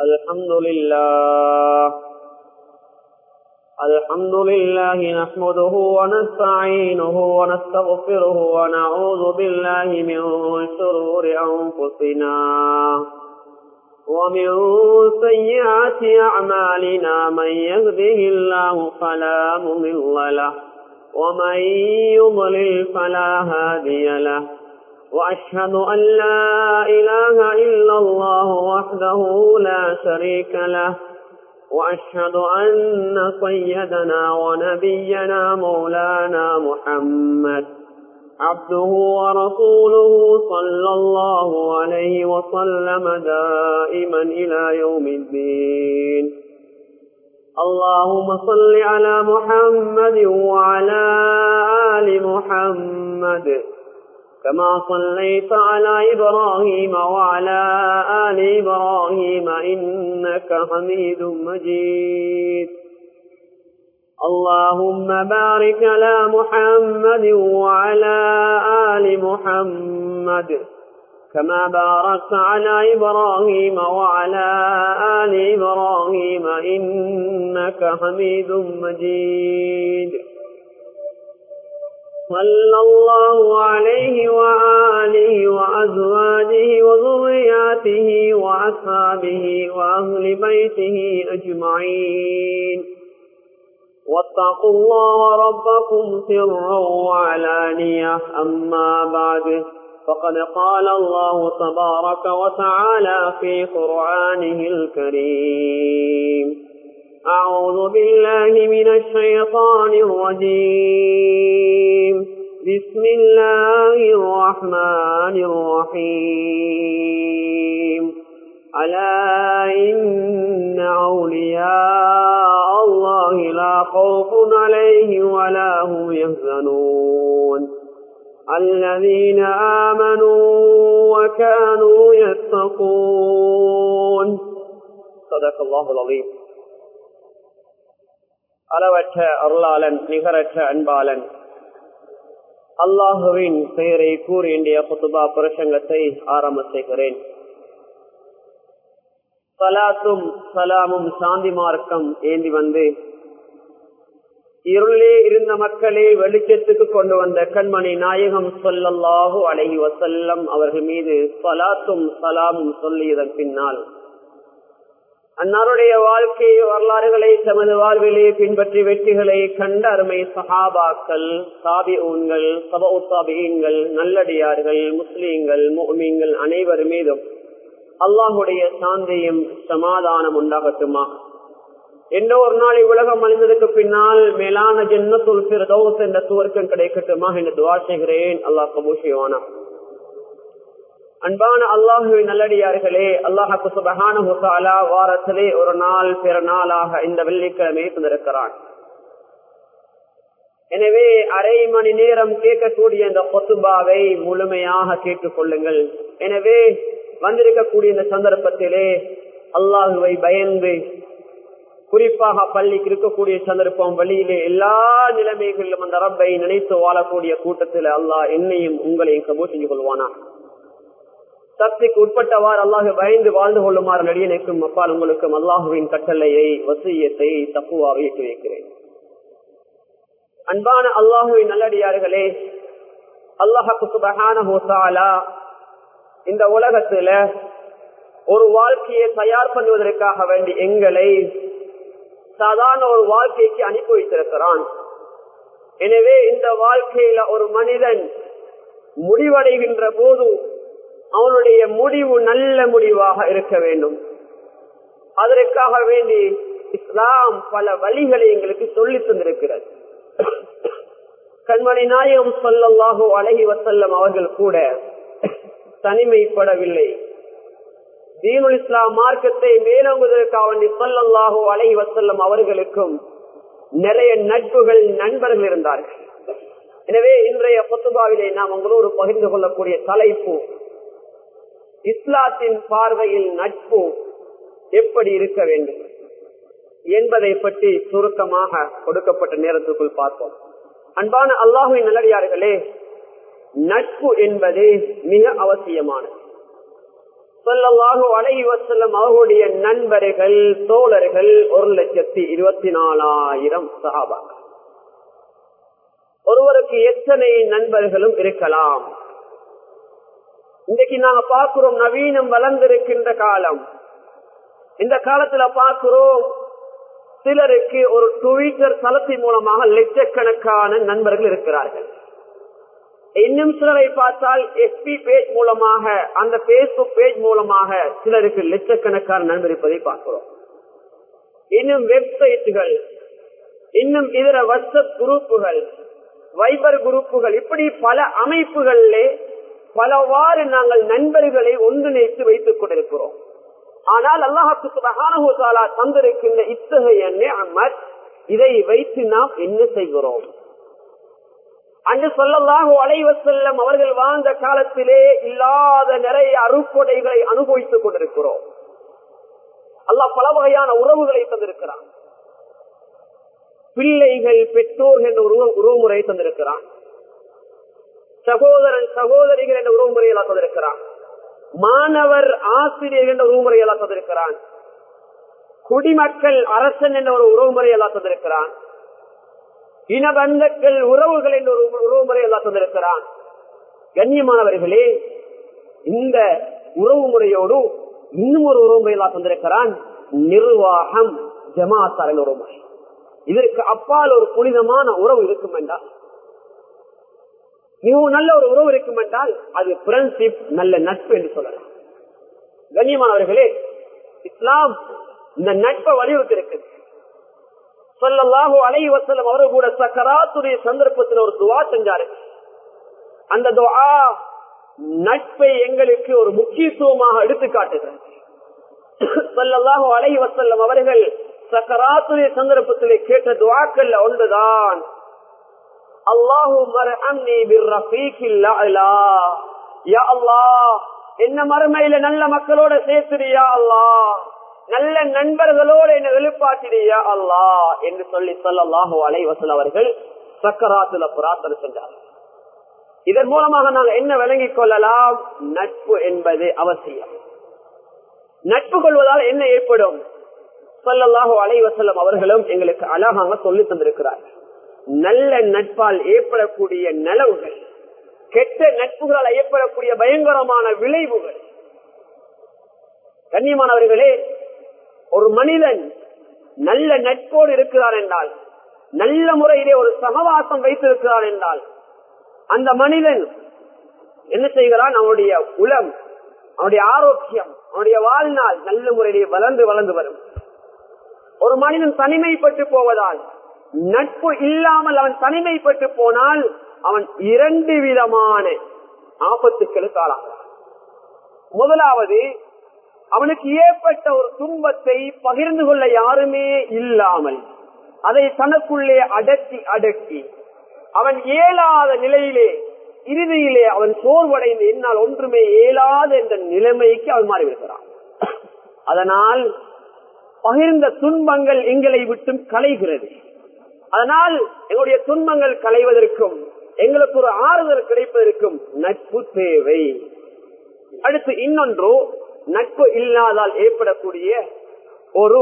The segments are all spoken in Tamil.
الحمد لله الحمد لله نحمده ونستعينه ونستغفره ونعوذ بالله من شرور أنفسنا ومن سيئات أعمالنا من يهده الله فلا مضل له ومن يضلل فلا هادي له وأشهد أن لا إله إلا الله وحده لا شريك له وأشهد أن سيدنا ونبينا مولانا محمد عبده ورسوله صلى الله عليه وسلم دائما إلى يوم الدين اللهم صل على محمد وعلى آل محمد كما صليت على إبراهيم وعلى آل إبراهيم إنك حميد مجيد اللهم بارك على محمد وعلى آل محمد كما باركت على إبراهيم وعلى آل إبراهيم إنك حميد مجيد صلى الله عليه وآله وأزواجه وذرياته وأصحابه وأهل بيته أجمعين واتقوا الله ربكم سرا وعلانية أما بعد فقد قال الله تبارك وتعالى في قرآنه الكريم أعوذ بالله من الشيطان الرجيم بسم الله الرحمن الرحيم ألا إن أولياء الله لا خوف عليهم ولا هم يحزنون الذين آمنوا وكانوا يتقون صدق الله العظيم அளவற்ற அருளாளன் நிகரற்ற அன்பாளன் அல்லாஹுவின் பெயரை கூறி இந்திய புத்துபா பிரசங்கத்தை ஆரம்ப செய்கிறேன் சலாத்தும் சலாமும் சாந்தி மார்க்கம் ஏந்தி வந்து இருளே இருந்த மக்களை வெளிச்சத்துக்கு கொண்டு வந்த கண்மணி நாயகம் சொல்லல்லாஹு அழகி வசல்லம் அவர்கள் மீது சலாத்தும் சலாமும் சொல்லியதன் பின்னால் அன்னாருடைய வாழ்க்கை வரலாறுகளை தமது வாழ்விலே பின்பற்றி வெற்றிகளை கண்ட அருமை சஹாபாக்கள் சாபி ஊன்கள் சபவுசாபியன்கள் நல்லடியார்கள் முஸ்லீம்கள் மோமீன்கள் அனைவர் மீதும் அல்லாஹுடைய சாந்தியும் சமாதானம் உண்டாகட்டுமா எந்த ஒரு நாள் உலகம் அழிந்ததுக்கு பின்னால் மேலான ஜென்னத்துல் பிரதோஸ் என்ற துவர்க்கம் கிடைக்கட்டுமா என்று துவா செய்கிறேன் அல்லாஹ் கபூஷிவானா அன்பான அல்லாஹுவின் நல்லடியார்களே அல்லாஹு சுபகான ஹுசாலா வாரத்திலே ஒரு நாள் பிற நாளாக இந்த வெள்ளிக்கிழமை தந்திருக்கிறான் எனவே அரை மணி நேரம் கேட்கக்கூடிய இந்த கொத்துபாவை முழுமையாக கேட்டுக் கொள்ளுங்கள் எனவே வந்திருக்கக்கூடிய இந்த சந்தர்ப்பத்திலே அல்லாஹுவை பயந்து குறிப்பாக பள்ளிக்கு இருக்கக்கூடிய சந்தர்ப்பம் வழியிலே எல்லா நிலைமைகளிலும் அந்த ரப்பை நினைத்து வாழக்கூடிய கூட்டத்தில் அல்லாஹ் என்னையும் உங்களையும் கபூ செஞ்சு கொள்வானா சக்திக்கு உட்பட்டவாறு அல்லாஹு பயந்து வாழ்ந்து கொள்ளுமாறு நடிகனுக்கும் அப்பால் உங்களுக்கும் அல்லாஹுவின் கட்டளையை வசியத்தை தப்புவாக ஏற்றி வைக்கிறேன் அன்பான அல்லாஹுவின் நல்லடியார்களே அல்லாஹு சுபகான ஹோசாலா இந்த உலகத்துல ஒரு வாழ்க்கையை தயார் பண்ணுவதற்காக வேண்டி எங்களை சாதாரண ஒரு வாழ்க்கைக்கு அனுப்பி வைத்திருக்கிறான் எனவே இந்த வாழ்க்கையில ஒரு மனிதன் முடிவடைகின்ற போது அவனுடைய முடிவு நல்ல முடிவாக இருக்க வேண்டும் அதற்காக வேண்டி இஸ்லாம் பல வழிகளை எங்களுக்கு சொல்லி தந்திருக்கிறது கண்மணி நாயகம் சொல்லல்லாகோ அழகி வசல்லம் அவர்கள் கூட தனிமைப்படவில்லை தீனுல் இஸ்லாம் மார்க்கத்தை மேலோங்குவதற்காக வேண்டி சொல்லல்லாகோ அழகி வசல்லம் அவர்களுக்கும் நிறைய நட்புகள் நண்பர்கள் இருந்தார்கள் எனவே இன்றைய பொத்துபாவிலே நாம் உங்களோடு பகிர்ந்து கொள்ளக்கூடிய தலைப்பு இஸ்லாத்தின் பார்வையில் நட்பு எப்படி இருக்க வேண்டும் என்பதை பற்றி சுருக்கமாக கொடுக்கப்பட்ட நேரத்துக்குள் பார்ப்போம் அன்பான அல்லாஹுவின் நல்லடியார்களே நட்பு என்பது மிக அவசியமானது சொல்லலாக அலைஹி வசல்லம் அவர்களுடைய நண்பர்கள் தோழர்கள் ஒரு லட்சத்தி இருபத்தி நாலாயிரம் சகாபாக்கள் ஒருவருக்கு எத்தனை நண்பர்களும் இருக்கலாம் இன்றைக்கு நாங்க பார்க்கிறோம் நவீனம் வளர்ந்திருக்கின்ற காலம் இந்த காலத்துல பார்க்கிறோம் சிலருக்கு ஒரு ட்விட்டர் தளத்தின் மூலமாக லட்சக்கணக்கான நண்பர்கள் இருக்கிறார்கள் இன்னும் சிலரை பார்த்தால் எஸ்பி பேஜ் மூலமாக அந்த பேஸ்புக் பேஜ் மூலமாக சிலருக்கு லட்சக்கணக்கான நண்பர் இருப்பதை பார்க்கிறோம் இன்னும் வெப்சைட்டுகள் இன்னும் இதர வாட்ஸ்அப் குரூப்புகள் வைபர் குரூப்புகள் இப்படி பல அமைப்புகளிலே பலவாறு நாங்கள் நண்பர்களை ஒன்றிணைத்து வைத்துக் கொண்டிருக்கிறோம் ஆனால் அல்லாஹாக்கு சுபகானா தந்திருக்கின்ற இத்தகைய நிஅமத் இதை வைத்து நாம் என்ன செய்கிறோம் அன்று சொல்லலாக அலைவ செல்லம் அவர்கள் வாழ்ந்த காலத்திலே இல்லாத நிறைய அறுப்படைகளை அனுபவித்துக் கொண்டிருக்கிறோம் அல்லாஹ் பல வகையான உறவுகளை தந்திருக்கிறான் பிள்ளைகள் பெற்றோர் என்ற உருவ உறவுமுறை தந்திருக்கிறான் சகோதரன் சகோதரிகள் என்ற உறவுமுறையெல்லாம் தந்திருக்கிறான் மாணவர் ஆசிரியர் என்ற உறவுமுறையெல்லாம் தந்திருக்கிறான் குடிமக்கள் அரசன் என்ற ஒரு உறவுமுறையெல்லாம் தந்திருக்கிறான் இனபந்தங்கள் உறவுகள் என்ற ஒரு உறவுமுறையெல்லாம் தந்திருக்கிறான் கண்ணியமானவர்களே இந்த உறவு முறையோடு இன்னும் ஒரு உறவுமுறையெல்லாம் தந்திருக்கிறான் நிர்வாகம் ஜமாத்தாரின் உறவுமுறை இதற்கு அப்பால் ஒரு புனிதமான உறவு இருக்கும் என்றால் மிகவும் நல்ல ஒரு உறவு இருக்கும் என்றால் அது ஃப்ரெண்ட்ஷிப் நல்ல நட்பு என்று சொல்லலாம் கண்ணியமானவர்களே இஸ்லாம் இந்த நட்பை வலியுறுத்தி இருக்குது சொல்லலாக அலை வசலம் அவர்கள் கூட சக்கராத்துடைய சந்தர்ப்பத்தில் ஒரு துவா செஞ்சாரு அந்த துவா நட்பை எங்களுக்கு ஒரு முக்கியத்துவமாக எடுத்து காட்டுகிறது சொல்லலாக அலை வசல்லம் அவர்கள் சக்கராத்துடைய சந்தர்ப்பத்திலே கேட்ட துவாக்கல்ல ஒன்றுதான் அல்லாஹு என்ன மறுமையில நல்ல மக்களோட சேர்த்துறியா அல்லா நல்ல நண்பர்களோடு என்ன எழுப்பாட்டிறியா அல்லா என்று சொல்லி சொல்லலாஹு அலைவசல் அவர்கள் சக்கராத்துல பிரார்த்தனை சென்றார் இதன் மூலமாக நாங்கள் என்ன விளங்கிக் கொள்ளலாம் நட்பு என்பது அவசியம் நட்பு கொள்வதால் என்ன ஏற்படும் சொல்லலாஹு அலைவசல்லம் அவர்களும் எங்களுக்கு அழகாக சொல்லி தந்திருக்கிறார்கள் நல்ல நட்பால் ஏற்படக்கூடிய நலவுகள் கெட்ட நட்புகளால் ஏற்படக்கூடிய பயங்கரமான விளைவுகள் கண்ணியமானவர்களே ஒரு மனிதன் நல்ல நட்போடு இருக்கிறார் என்றால் நல்ல முறையிலே ஒரு சகவாசம் வைத்திருக்கிறார் என்றால் அந்த மனிதன் என்ன செய்கிறான் அவனுடைய உளம் அவனுடைய ஆரோக்கியம் அவனுடைய வாழ்நாள் நல்ல முறையிலே வளர்ந்து வளர்ந்து வரும் ஒரு மனிதன் தனிமைப்பட்டு போவதால் நட்பு இல்லாமல் அவன் தனிமைப்பட்டு போனால் அவன் இரண்டு விதமான ஆபத்துக்களுக்கு ஆளாகிறான் முதலாவது அவனுக்கு ஏற்பட்ட ஒரு துன்பத்தை பகிர்ந்து கொள்ள யாருமே இல்லாமல் அதை தனக்குள்ளே அடக்கி அடக்கி அவன் இயலாத நிலையிலே இறுதியிலே அவன் சோர்வடைந்து என்னால் ஒன்றுமே இயலாத என்ற நிலைமைக்கு அவன் மாறிவிடுகிறான் அதனால் பகிர்ந்த துன்பங்கள் எங்களை விட்டும் கலைகிறது அதனால் எங்களுடைய துன்பங்கள் களைவதற்கும் எங்களுக்கு ஒரு ஆறுதல் கிடைப்பதற்கும் நட்பு தேவை அடுத்து இன்னொன்று நட்பு இல்லாதால் ஏற்படக்கூடிய ஒரு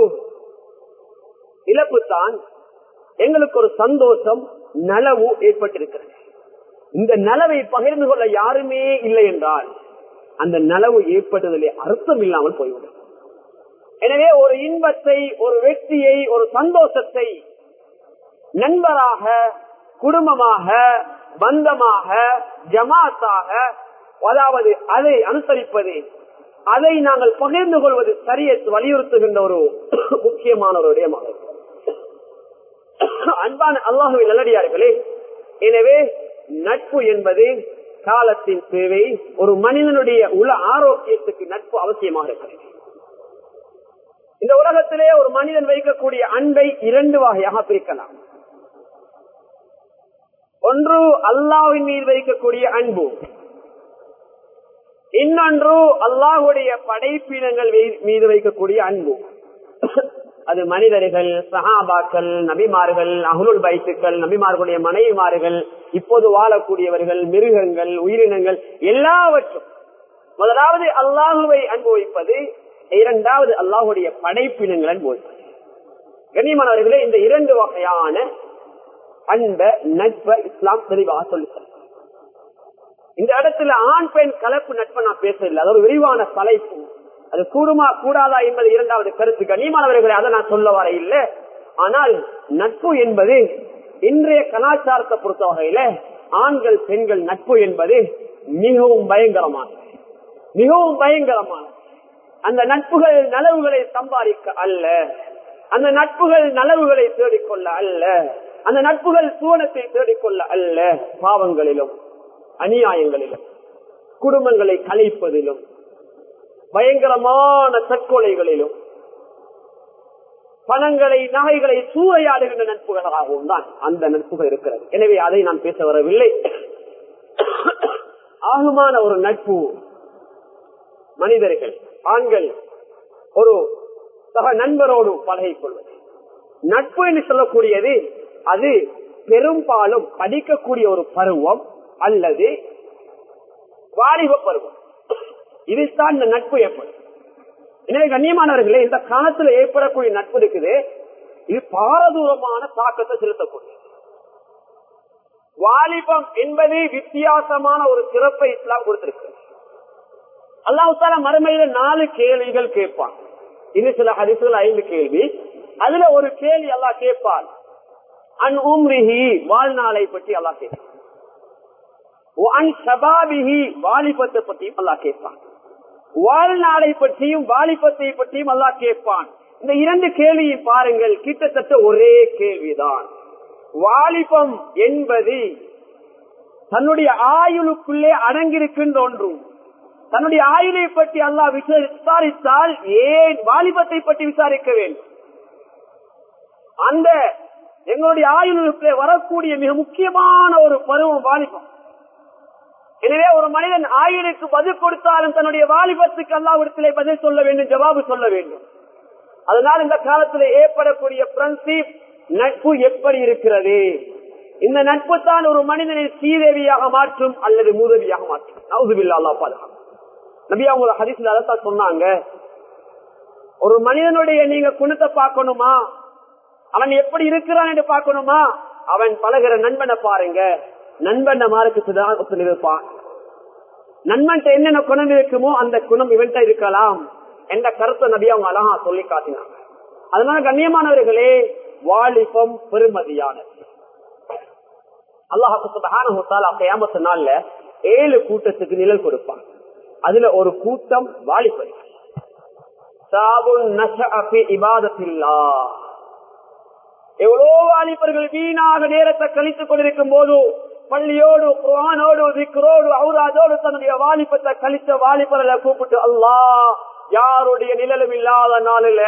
இழப்பு தான் எங்களுக்கு ஒரு சந்தோஷம் நலவு ஏற்பட்டிருக்கிறது இந்த நலவை பகிர்ந்து கொள்ள யாருமே இல்லை என்றால் அந்த நலவு ஏற்பட்டதிலே அர்த்தம் இல்லாமல் போய்விடும் எனவே ஒரு இன்பத்தை ஒரு வெற்றியை ஒரு சந்தோஷத்தை நண்பராக குடும்பமாக பந்தமாக ஜமாத்தாக அதாவது அதை அனுசரிப்பது அதை நாங்கள் பகிர்ந்து கொள்வது சரிய வலியுறுத்துகின்ற ஒரு முக்கியமான ஒரு விடயமாக அன்பான அல்லாஹுவின் நல்லடியார்களே எனவே நட்பு என்பது காலத்தின் தேவை ஒரு மனிதனுடைய உல ஆரோக்கியத்துக்கு நட்பு அவசியமாக இருக்கிறது இந்த உலகத்திலே ஒரு மனிதன் வைக்கக்கூடிய அன்பை இரண்டு வகையாக பிரிக்கலாம் ஒன்று அல்லாவின் மீது வைக்கக்கூடிய அன்பு இன்னொன்று அல்லாஹுடைய படைப்பினங்கள் மீது வைக்கக்கூடிய அன்பு அது மனிதர்கள் சஹாபாக்கள் நபிமார்கள் அகுலுல் பைத்துக்கள் நபிமார்களுடைய மனைவிமார்கள் இப்போது வாழக்கூடியவர்கள் மிருகங்கள் உயிரினங்கள் எல்லாவற்றும் முதலாவது அல்லாஹுவை அனுபவிப்பது இரண்டாவது அல்லாஹுடைய படைப்பினங்கள் அனுபவிப்பது கண்ணியமானவர்களே இந்த இரண்டு வகையான அன்ப நட்ப இஸ்லாம் தெளிவாக சொல்லித்தர இந்த இடத்துல ஆண் பெண் கலப்பு நட்பை நான் பேசவில்லை அது ஒரு விரிவான தலைப்பு அது கூடுமா கூடாதா என்பது இரண்டாவது கருத்து கண்ணியமானவர்களை அதை நான் சொல்ல வர இல்லை ஆனால் நட்பு என்பது இன்றைய கலாச்சாரத்தை பொறுத்த வகையில ஆண்கள் பெண்கள் நட்பு என்பது மிகவும் பயங்கரமானது மிகவும் பயங்கரமானது அந்த நட்புகள் நலவுகளை சம்பாதிக்க அல்ல அந்த நட்புகள் நலவுகளை தேடிக்கொள்ள அல்ல அந்த நட்புகள் சூனத்தை தேடிக்கொள்ள அல்ல பாவங்களிலும் அநியாயங்களிலும் குடும்பங்களை கலைப்பதிலும் பயங்கரமான தற்கொலைகளிலும் பணங்களை நகைகளை சூறையாடுகின்ற நட்புகளாகவும் தான் அந்த நட்புகள் இருக்கிறது எனவே அதை நான் பேச வரவில்லை ஆகுமான ஒரு நட்பு மனிதர்கள் ஆண்கள் ஒரு சக நண்பரோடு பழகிக் கொள்வது நட்பு என்று சொல்லக்கூடியது அது பெரும்பாலும் படிக்கக்கூடிய ஒரு பருவம் அல்லது வாலிப பருவம் இதுதான் இந்த நட்பு ஏற்படும் எனவே கண்ணியமானவர்களே இந்த காலத்துல ஏற்படக்கூடிய நட்பு இருக்குது இது பாரதூரமான தாக்கத்தை செலுத்தக்கூடிய வாலிபம் என்பது வித்தியாசமான ஒரு சிறப்பை இஸ்லாம் கொடுத்திருக்கு அல்லாஹால மறுமையில நாலு கேள்விகள் கேட்பான் இன்னும் சில ஹரிசுகள் ஐந்து கேள்வி அதுல ஒரு கேள்வி அல்லாஹ் கேட்பான் அன் உம்ரிஹி வாழ்நாளை பற்றி அல்லாஹ் கேட்பான் அன் சபாபிஹி வாலிபத்தை பற்றியும் அல்லாஹ் கேட்பான் வாழ்நாளை பற்றியும் வாலிபத்தை பற்றியும் அல்லாஹ் கேட்பான் இந்த இரண்டு கேள்வியை பாருங்கள் கிட்டத்தட்ட ஒரே கேள்விதான் வாலிபம் என்பது தன்னுடைய ஆயுளுக்குள்ளே அடங்கியிருக்கின்ற ஒன்றும் தன்னுடைய ஆயுளை பற்றி அல்லாஹ் விசாரித்தால் ஏன் வாலிபத்தை பற்றி விசாரிக்க வேண்டும் அந்த எங்களுடைய ஆயுளுக்குள்ளே வரக்கூடிய மிக முக்கியமான ஒரு பருவம் வாலிபம் எனவே ஒரு மனிதன் ஆயுளுக்கு பதில் கொடுத்தாலும் தன்னுடைய வாலிபத்துக்கு அல்லாவிடத்திலே பதில் சொல்ல வேண்டும் ஜவாபு சொல்ல வேண்டும் அதனால் இந்த காலத்தில் ஏற்படக்கூடிய பிரன்சிப் நட்பு எப்படி இருக்கிறது இந்த நட்பு தான் ஒரு மனிதனை சீதேவியாக மாற்றும் அல்லது மூதவியாக மாற்றும் நவுதுபில்லா அல்லா பாதுகாப்பு நபி அவங்க ஹரிசில் அதைத்தான் சொன்னாங்க ஒரு மனிதனுடைய நீங்க குணத்தை பார்க்கணுமா அவன் எப்படி இருக்கிறான் என்று பார்க்கணுமா அவன் பழகிற நண்பனை பாருங்க நண்பன் மார்க்கத்தில் இருப்பான் நண்பன் என்னென்ன குணம் இருக்குமோ அந்த குணம் இவன்ட்ட இருக்கலாம் என்ற கருத்தை நபி அவங்க அழகா சொல்லி காட்டினாங்க அதனால கண்ணியமானவர்களே வாலிபம் பெருமதியானது அல்லாஹால நாள்ல ஏழு கூட்டத்துக்கு நிழல் கொடுப்பான் அதுல ஒரு கூட்டம் வாலிபர் எவ்வளோ வாலிபர்கள் வீணாக நேரத்தை கழித்துக் கொண்டிருக்கும் போது பள்ளியோடு குரானோடு விக்ரோடு அவுராஜோடு தன்னுடைய வாலிபத்தை கழித்த வாலிபர்களை கூப்பிட்டு அல்லா யாருடைய நிழலும் இல்லாத நாளில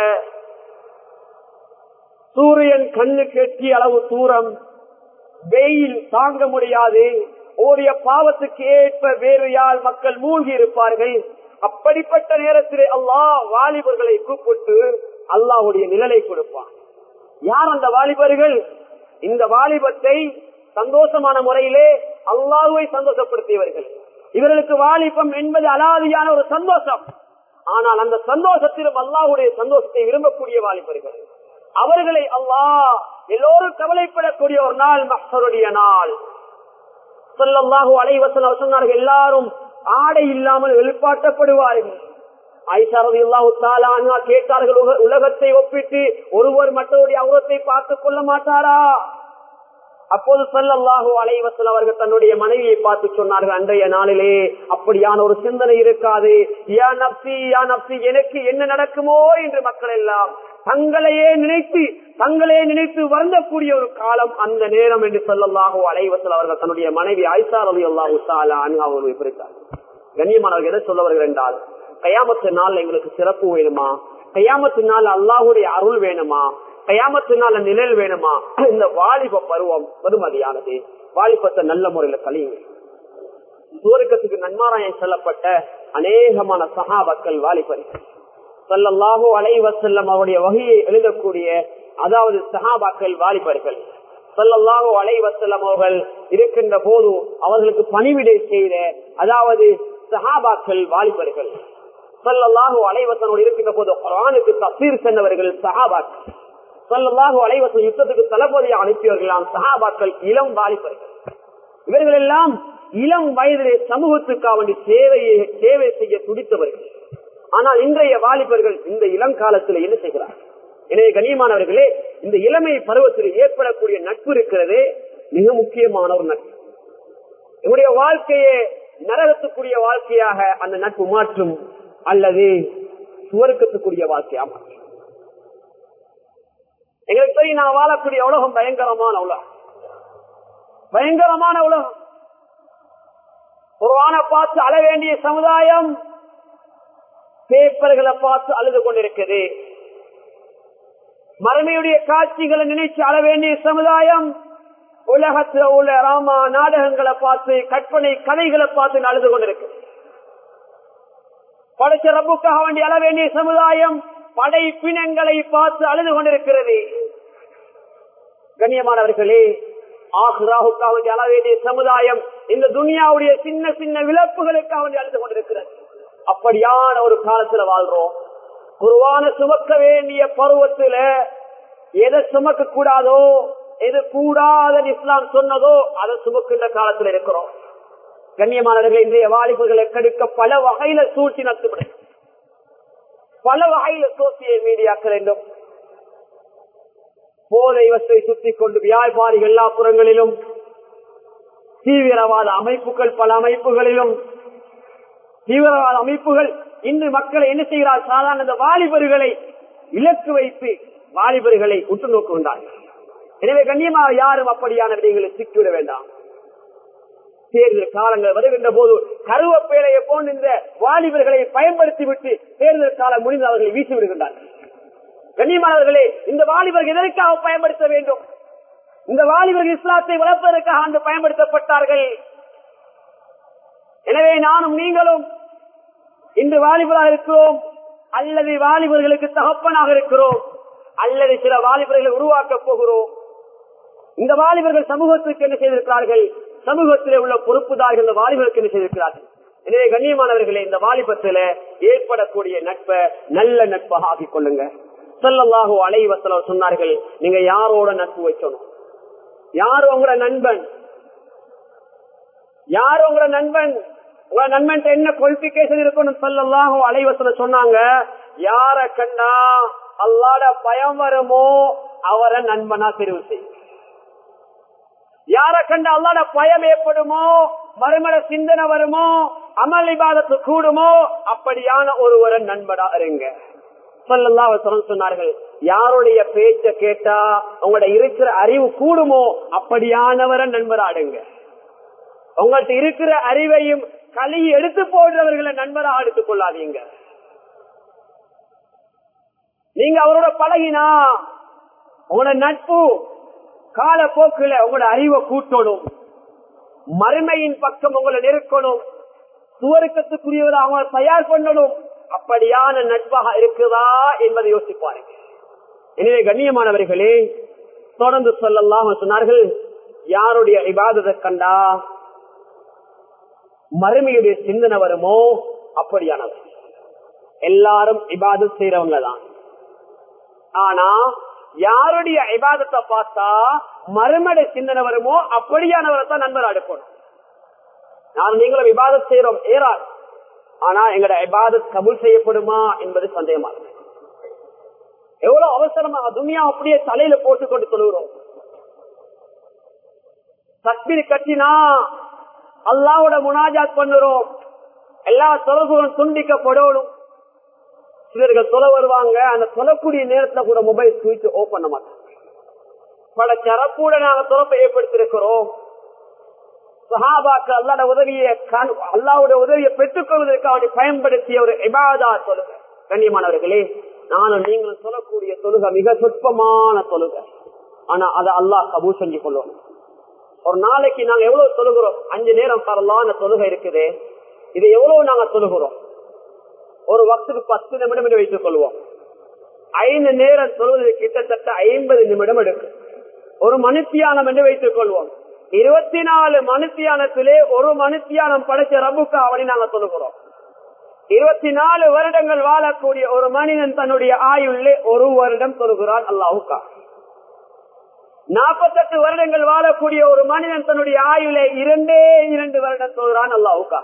சூரியன் கண்ணுக்கு எட்டிய அளவு தூரம் வெயில் தாங்க முடியாது ஓரிய பாவத்துக்கு ஏற்ப வேறு யார் மக்கள் மூழ்கி இருப்பார்கள் அப்படிப்பட்ட நேரத்திலே அல்லாஹ் வாலிபர்களை கூப்பிட்டு அல்லாஹுடைய நிழலை கொடுப்பான் யார் அந்த வாலிபர்கள் இந்த வாலிபத்தை சந்தோஷமான முறையிலே அல்லாஹுவை சந்தோஷப்படுத்தியவர்கள் இவர்களுக்கு வாலிபம் என்பது அலாதியான ஒரு சந்தோஷம் ஆனால் அந்த சந்தோஷத்திலும் அல்லாஹுடைய சந்தோஷத்தை விரும்பக்கூடிய வாலிபர்கள் அவர்களை அல்லாஹ் எல்லோரும் கவலைப்படக்கூடிய ஒரு நாள் மக்களுடைய நாள் சொல்லல்லாஹு அலைவசன் சொன்னார்கள் எல்லாரும் ஆடை இல்லாமல் வெளிப்பாட்டப்படுவார்கள் ஐசாரதி அல்லாஹு கேட்டார்கள் உலகத்தை ஒப்பிட்டு ஒருவர் மற்றவருடைய அவுரத்தை பார்த்துக் கொள்ள மாட்டாரா அப்போது சொல்லல்லாஹு அலைவசல் அவர்கள் தன்னுடைய மனைவியை பார்த்து சொன்னார்கள் அன்றைய நாளிலே அப்படியான ஒரு சிந்தனை இருக்காது யா நப்சி யா நப்சி எனக்கு என்ன நடக்குமோ என்று மக்கள் எல்லாம் தங்களையே நினைத்து தங்களே நினைத்து வருந்தக்கூடிய ஒரு காலம் அந்த நேரம் என்று சொல்லல்லாஹு அலைவசல் அவர்கள் தன்னுடைய மனைவி ஐசா ரவி அல்லாஹு அவர்கள் பிரித்தார் கண்ணியமானவர்கள் எதை சொல்லவர்கள் என்றால் கையாமத்து நாள் எங்களுக்கு சிறப்பு வேணுமா கையாமத்து நாள் அல்லாஹுடைய அருள் வேணுமா கயாமத்தினால நிழல் வேணுமா இந்த வாலிப பருவம் பெருமதியானது வாலிபத்தை நல்ல முறையில கழியுங்க சூரக்கத்துக்கு நன்மாராயம் செல்லப்பட்ட அநேகமான சகாபக்கள் வாலிபர்கள் சொல்லல்லாஹோ அலைவ செல்லம் அவருடைய வகையை எழுதக்கூடிய அதாவது சகாபாக்கள் வாலிபர்கள் சொல்லல்லாஹோ அலைவ செல்லம் அவர்கள் இருக்கின்ற போது அவர்களுக்கு பணிவிடை செய்த அதாவது சஹாபாக்கள் வாலிபர்கள் சொல்லல்லாஹு அலைவசனோடு இருக்கின்ற போது குரானுக்கு தப்பீர் சென்றவர்கள் சஹாபாக்கள் சொல்லல்லாஹு அலைவசன் யுத்தத்துக்கு தளபதியை அனுப்பியவர்களாம் சஹாபாக்கள் இளம் வாலிபர்கள் இவர்கள் எல்லாம் இளம் வயதிலே சமூகத்துக்காக வேண்டி சேவையை சேவை செய்ய துடித்தவர்கள் ஆனால் இன்றைய வாலிபர்கள் இந்த இளங்காலத்தில் என்ன செய்கிறார் எனவே கண்ணியமானவர்களே இந்த இளமை பருவத்தில் ஏற்படக்கூடிய நட்பு இருக்கிறதே மிக முக்கியமான ஒரு நட்பு என்னுடைய வாழ்க்கையே நரகத்துக்குரிய வாழ்க்கையாக அந்த நட்பு மாற்றும் அல்லது சுவருக்கத்துக்குரிய வாழ்க்கையா மாற்றும் எங்களுக்கு தெரியும் நான் வாழக்கூடிய உலகம் பயங்கரமான உலகம் பயங்கரமான உலகம் குர்ஆனை பார்த்து அழ வேண்டிய சமுதாயம் பேப்பர்களை பார்த்து அழுது கொண்டிருக்குது மறுமையுடைய காட்சிகளை நினைச்சு அழ வேண்டிய சமுதாயம் உலகத்தில் உள்ள ராமா நாடகங்களை பார்த்து கற்பனை கதைகளை பார்த்து அழுது கொண்டிருக்கு படைச்ச ரப்புக்காக வேண்டி அழ வேண்டிய சமுதாயம் படைப்பினங்களை பார்த்து அழுது கொண்டிருக்கிறது கண்ணியமானவர்களே ஆஹ்ராவுக்காக வேண்டி அழ வேண்டிய சமுதாயம் இந்த துனியாவுடைய சின்ன சின்ன விளப்புகளுக்காக வேண்டி அழுது கொண்டிருக்கிறது அப்படியான ஒரு காலத்துல வாழ்றோம் குருவான சுமக்க வேண்டிய பருவத்துல எதை சுமக்க கூடாதோ எது கூடாத இஸ்லாம் சொன்னதோ அதை சுமக்கின்ற காலத்துல இருக்கிறோம் கண்ணியமானவர்கள் இன்றைய வாலிபர்களை கெடுக்க பல வகையில சூழ்ச்சி நடத்தப்படும் பல வகையில சோசியல் மீடியாக்கள் என்றும் போதை வசை சுத்தி கொண்டு வியாபாரிகள் எல்லா புறங்களிலும் தீவிரவாத அமைப்புகள் பல அமைப்புகளிலும் தீவிரவாத அமைப்புகள் இன்று மக்களை என்ன செய்கிறார் சாதாரண இந்த வாலிபர்களை இலக்கு வைத்து வாலிபர்களை உற்று நோக்குகின்றார்கள் எனவே கண்ணியமாக யாரும் அப்படியான விடயங்களை சிக்கிவிட வேண்டாம் தேர்தல் காலங்கள் வருகின்ற போது கருவப்பேழையை போன்ற இந்த வாலிபர்களை பயன்படுத்தி விட்டு தேர்தல் காலம் முடிந்து அவர்களை வீசி விடுகின்றார்கள் கண்ணியமானவர்களே இந்த வாலிபர்கள் எதற்காக பயன்படுத்த வேண்டும் இந்த வாலிபர்கள் இஸ்லாத்தை வளர்ப்பதற்காக அன்று பயன்படுத்தப்பட்டார்கள் எனவே நானும் நீங்களும் இன்று வாலிபராக இருக்கிறோம் அல்லது வாலிபர்களுக்கு தகப்பனாக இருக்கிறோம் அல்லது சில வாலிபர்களை உருவாக்க போகிறோம் இந்த வாலிபர்கள் சமூகத்துக்கு என்ன செய்திருக்கிறார்கள் சமூகத்திலே உள்ள பொறுப்புதார்கள் இந்த வாலிபர்களுக்கு என்ன செய்திருக்கிறார்கள் எனவே கண்ணியமானவர்களே இந்த வாலிபத்தில ஏற்படக்கூடிய நட்பை நல்ல நட்பாக ஆக்கிக் கொள்ளுங்க சொல்லல்லாஹோ அலைவசல சொன்னார்கள் நீங்க யாரோட நட்பு வைக்கணும் யார் உங்களோட நண்பன் யார் உங்களோட நண்பன் உங்க நண்பன் என்ன குவாலிபிகேஷன் இருக்கணும் சொல்லலாஹோ அலைவசல சொன்னாங்க யார கண்டா அல்லாட பயம் வருமோ அவரை நண்பனா தெரிவு செய்யும் யார கண்ட அல்லாட பயம் ஏற்படுமோ மறுமட சிந்தனை வருமோ அமல் இபாதத்து கூடுமோ அப்படியான ஒருவரை நண்பனா இருங்க சொல்லல்லா சொன்னார்கள் யாருடைய பேச்ச கேட்டா உங்களோட இருக்கிற அறிவு கூடுமோ அப்படியானவரை நண்பராடுங்க உங்கள்ட்ட இருக்கிற அறிவையும் கழுவி எடுத்து போடுறவர்களை நண்பராக எடுத்துக் கொள்ளாதீங்க நீங்க அவரோட பழகினா உங்களோட நட்பு காலப்போக்குல உங்களோட அறிவை கூட்டணும் மறுமையின் பக்கம் உங்களை நெருக்கணும் சுவருக்கத்துக்குரியவரை அவங்களை தயார் பண்ணணும் அப்படியான நட்பாக இருக்குதா என்பதை யோசிப்பாருங்க எனவே கண்ணியமானவர்களே தொடர்ந்து சொல்லலாம் சொன்னார்கள் யாருடைய இபாதத்தை கண்டா மறுமையுடைய சிந்தனை வருமோ அப்படியானவர் எல்லாரும் இபாதத் செய்யறவங்க தான் ஆனா யாருடைய இபாதத்தை பார்த்தா மறுமடை சிந்தனை வருமோ அப்படியானவரை தான் நண்பர் அடுக்கணும் நான் நீங்களும் விவாதம் செய்யறோம் ஏறா ஆனா எங்களோட இபாதத் கபூல் செய்யப்படுமா என்பது சந்தேகமா இருக்கு எவ்வளவு அவசரமா துணியா அப்படியே தலையில போட்டு கொண்டு சொல்லுகிறோம் தக்பீர் கட்டினா அல்லாவோட முனாஜாத் பண்ணுறோம் எல்லா தொலைவுகளும் துண்டிக்கப்படணும் சிலர்கள் தொலை வருவாங்க அந்த தொலைக்கூடிய நேரத்துல கூட மொபைல் சுவிட்ச் ஓப் பண்ண மாட்டோம் பல சிறப்போட நாங்க துறப்பை ஏற்படுத்திருக்கிறோம் சஹாபாக்கு அல்லாட உதவியை அல்லாவுடைய உதவியை பெற்றுக் கொள்வதற்காக பயன்படுத்திய ஒரு இபாதா தொழுகை கண்ணியமானவர்களே நானும் நீங்களும் சொல்லக்கூடிய தொழுகை மிக சொற்பமான தொழுகை ஆனா அதை அல்லாஹ் கபூ செஞ்சு கொள்வோம் ஒரு நாளைக்கு நாங்க எவ்வளவு தொழுகிறோம் அஞ்சு நேரம் தரலான தொழுகை இருக்குது இதை எவ்வளவு நாங்க தொழுகிறோம் ஒரு வக்துக்கு பத்து நிமிடம் என்று வைத்துக் கொள்வோம் ஐந்து நேரம் தொழுவது கிட்டத்தட்ட ஐம்பது நிமிடம் எடுக்கும் ஒரு மனுத்தியானம் என்று வைத்துக் கொள்வோம் இருபத்தி நாலு மனுத்தியானத்திலே ஒரு மனுத்தியானம் படைச்ச ரபுக்கு அவனை நாங்க சொல்லுகிறோம் இருபத்தி நாலு வருடங்கள் வாழக்கூடிய ஒரு மனிதன் தன்னுடைய ஆயுள்ளே ஒரு வருடம் சொல்கிறான் அல்லாவுக்கா நாற்பத்தெட்டு வருடங்கள் வாழக்கூடிய ஒரு மனிதன் தன்னுடைய ஆயுளே இரண்டே இரண்டு வருடம் சொல்கிறான் அல்லாவுக்கா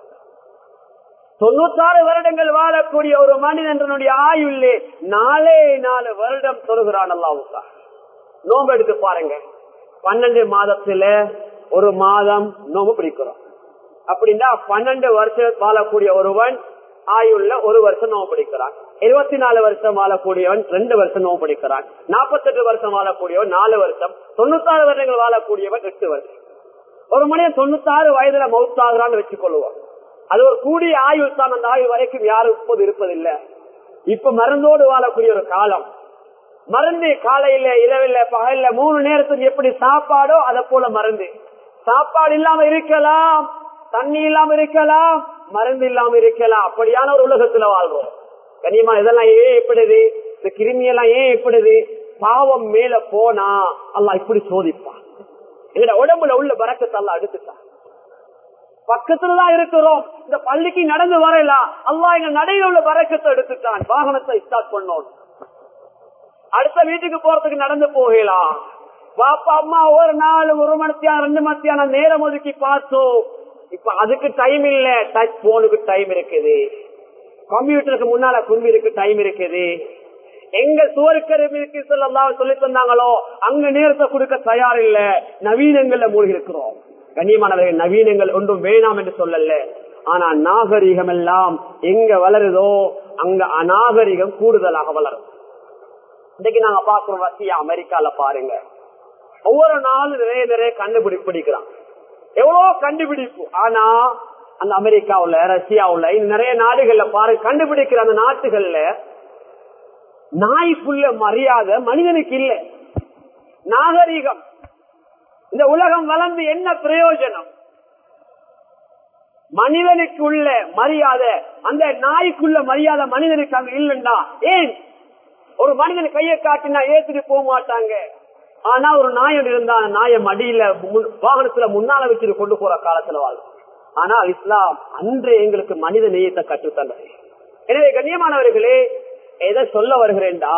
தொண்ணூத்தாறு வருடங்கள் வாழக்கூடிய ஒரு மனிதன் தன்னுடைய ஆயுள்ளே நாலே நாலு வருடம் சொல்கிறான் அல்லாவுக்கா நோம்பு எடுத்து பாருங்க பன்னெண்டு மாதத்துல ஒரு மாதம் நோம்பு பிடிக்கிறோம் அப்படின்னா பன்னெண்டு வருஷம் வாழக்கூடிய ஒருவன் ஆயுள்ள ஒரு வருஷம் நோவு படிக்கிறான் இருபத்தி நாலு வருஷம் வாழக்கூடியவன் ரெண்டு வருஷம் நோவு படிக்கிறான் நாற்பத்தெட்டு வருஷம் வாழக்கூடியவன் நாலு வருஷம் தொண்ணூத்தாறு வருடங்கள் வாழக்கூடியவன் எட்டு வருஷம் ஒரு மனிதன் தொண்ணூத்தாறு வயதுல மவுத்தாகிறான்னு வச்சுக் கொள்ளுவான் அது ஒரு கூடிய ஆயுள் தான் அந்த ஆயுள் வரைக்கும் யாரும் இப்போது இருப்பதில்லை இப்ப மருந்தோடு வாழக்கூடிய ஒரு காலம் மருந்து காலையில இரவில்ல பகல்ல மூணு நேரத்துக்கு எப்படி சாப்பாடோ அதை போல மருந்து சாப்பாடு இல்லாம இருக்கலாம் தண்ணி இல்லாம இருக்கலாம் மருந்து இல்லாம இருக்கலாம் அப்படியான ஒரு உலகத்துல வாழ்றோம் கனியமா இதெல்லாம் ஏன் எப்படிது இந்த கிருமி எல்லாம் ஏன் எப்படிது பாவம் மேல போனா அல்லா இப்படி சோதிப்பான் எங்கட உடம்புல உள்ள பறக்கத்தை அல்லா எடுத்துட்டான் பக்கத்துலதான் இருக்கிறோம் இந்த பள்ளிக்கு நடந்து வரலாம் அல்லா எங்க நடையில உள்ள பறக்கத்தை எடுத்துட்டான் வாகனத்தை ஸ்டார்ட் பண்ணோம் அடுத்த வீட்டுக்கு போறதுக்கு நடந்து போகலாம் பாப்பா அம்மா ஒரு நாள் ஒரு மணித்தியான ரெண்டு மணித்தியான நேரம் ஒதுக்கி பார்த்தோம் இப்ப அதுக்கு டைம் இல்ல டச் போனுக்கு டைம் இருக்குது கம்ப்யூட்டருக்கு முன்னால கும்பிருக்கு டைம் இருக்குது எங்க சுவருக்கருக்கு சொல்லலாம் சொல்லி தந்தாங்களோ அங்க நேரத்தை கொடுக்க தயார் இல்ல நவீனங்கள்ல மூழ்கி இருக்கிறோம் கண்ணியமானவர்கள் நவீனங்கள் ஒன்றும் வேணாம் என்று சொல்லல ஆனா நாகரிகம் எல்லாம் எங்க வளருதோ அங்க அநாகரிகம் கூடுதலாக வளரும் இன்னைக்கு நாங்க பாக்குறோம் ரஷ்யா அமெரிக்கால பாருங்க ஒவ்வொரு நாளும் நிறைய நிறைய கண்டுபிடிப்பிடிக்கிறான் எவ்வளவு கண்டுபிடிப்பு ஆனா அந்த அமெரிக்காவுல ரஷ்யாவுல இன்னும் நிறைய நாடுகள்ல பாருங்க கண்டுபிடிக்கிற அந்த நாட்டுகள்ல நாய்க்குள்ள மரியாதை மனிதனுக்கு இல்லை நாகரிகம் இந்த உலகம் வளர்ந்து என்ன பிரயோஜனம் மனிதனுக்கு உள்ள மரியாதை அந்த நாய்க்குள்ள மரியாதை மனிதனுக்கு அங்க இல்லைன்னா ஏன் ஒரு மனிதன் கையை காட்டினா ஏத்துட்டு போக மாட்டாங்க ஆனா ஒரு நாயன் இருந்தா நாய மடியில வாகனத்துல முன்னால வச்சுட்டு கொண்டு போற காலத்துல வாழும் ஆனா இஸ்லாம் அன்று எங்களுக்கு மனித நேயத்தை கற்றுத்தந்தது எனவே கண்ணியமானவர்களே எதை சொல்ல வருகிறேன்டா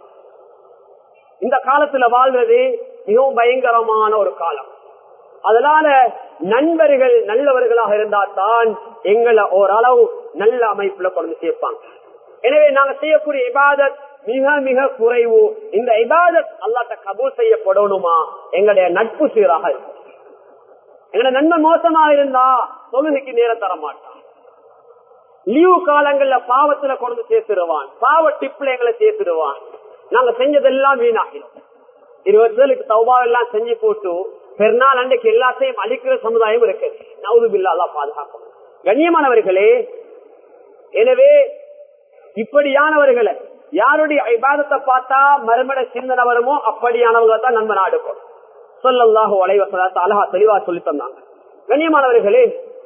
இந்த காலத்துல வாழ்வது மிகவும் பயங்கரமான ஒரு காலம் அதனால நண்பர்கள் நல்லவர்களாக இருந்தா தான் எங்களை ஓரளவு நல்ல அமைப்புல கொண்டு சேர்ப்பாங்க எனவே நாங்க செய்யக்கூடிய இபாதத் மிக மிக குறைவு இந்த இபாதத் அல்லாட்ட கபூல் செய்யப்படணுமா எங்களுடைய நட்பு சீராக இருக்கும் எங்களோட நண்பன் மோசமாக இருந்தா தொழுகைக்கு நேரம் தர மாட்டான் லீவு காலங்கள்ல பாவத்துல கொண்டு சேர்த்துருவான் பாவ டிப்ல எங்களை சேர்த்துடுவான் நாங்க செஞ்சதெல்லாம் வீணாகிடும் இருபது பேருக்கு தௌபா எல்லாம் செஞ்சு போட்டு பெருநாள் அன்றைக்கு எல்லாத்தையும் அழிக்கிற சமுதாயம் இருக்கு நவுது பில்லா பாதுகாக்கும் கண்ணியமானவர்களே எனவே இப்படியானவர்களை யாருடைய ஐபாதத்தை பார்த்தா மறுமட சிந்தனை வருமோ அப்படியானவங்க தான் நம்ம நாடுக்கும் சொல்லல்லாஹோ அலைவசலத்தை அழகா தெளிவா சொல்லி தந்தாங்க கண்ணியமானவர்களே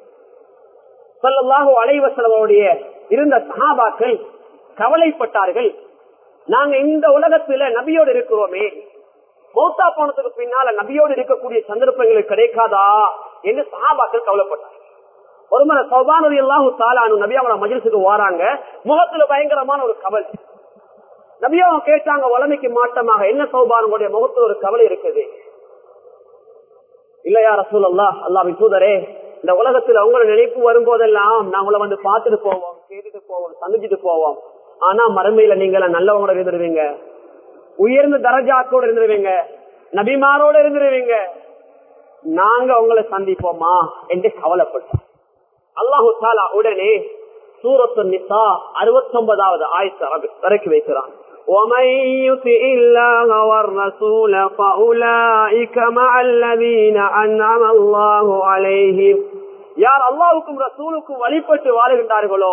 சொல்லல்லாஹோ அலைவசலமுடைய இருந்த சகாபாக்கள் கவலைப்பட்டார்கள் நாங்க இந்த உலகத்துல நபியோடு இருக்கிறோமே மௌத்தா போனதுக்கு பின்னால நபியோடு இருக்கக்கூடிய சந்தர்ப்பங்களுக்கு கிடைக்காதா என்று சகாபாக்கள் கவலைப்பட்டார் ஒரு முறை சௌபானது எல்லாம் தாளானு நபி அவங்க மஜிலிசுக்கு வாராங்க முகத்துல பயங்கரமான ஒரு கவலை நபியா அவங்க கேட்டாங்க வளமைக்கு மாட்டமாக என்ன சௌபானுடைய முகத்துல ஒரு கவலை இருக்குது இல்லையா ரசூல் அல்லா அல்லாவின் தூதரே இந்த உலகத்துல உங்களை நினைப்பு வரும்போதெல்லாம் நாங்கள வந்து பார்த்துட்டு போவோம் கேட்டுட்டு போவோம் சந்திச்சுட்டு போவோம் ஆனா மறுமையில நீங்க நல்லவங்களோட இருந்துருவீங்க உயர்ந்த தரஜாத்தோட இருந்துருவீங்க நபிமாரோட இருந்துருவீங்க நாங்க உங்களை சந்திப்போமா என்று கவலைப்பட்டோம் அல்லாஹு தாலா உடனே சூரத்து நிசா அறுபத்தி ஒன்பதாவது ஆயிரத்தி இறக்கி வைக்கிறான் ومن يطع الله والرسول فأولئك مع الذين أنعم الله عليهم யார் அல்லாவுக்கும் ரசூலுக்கும் வழிபட்டு வாழுகின்றார்களோ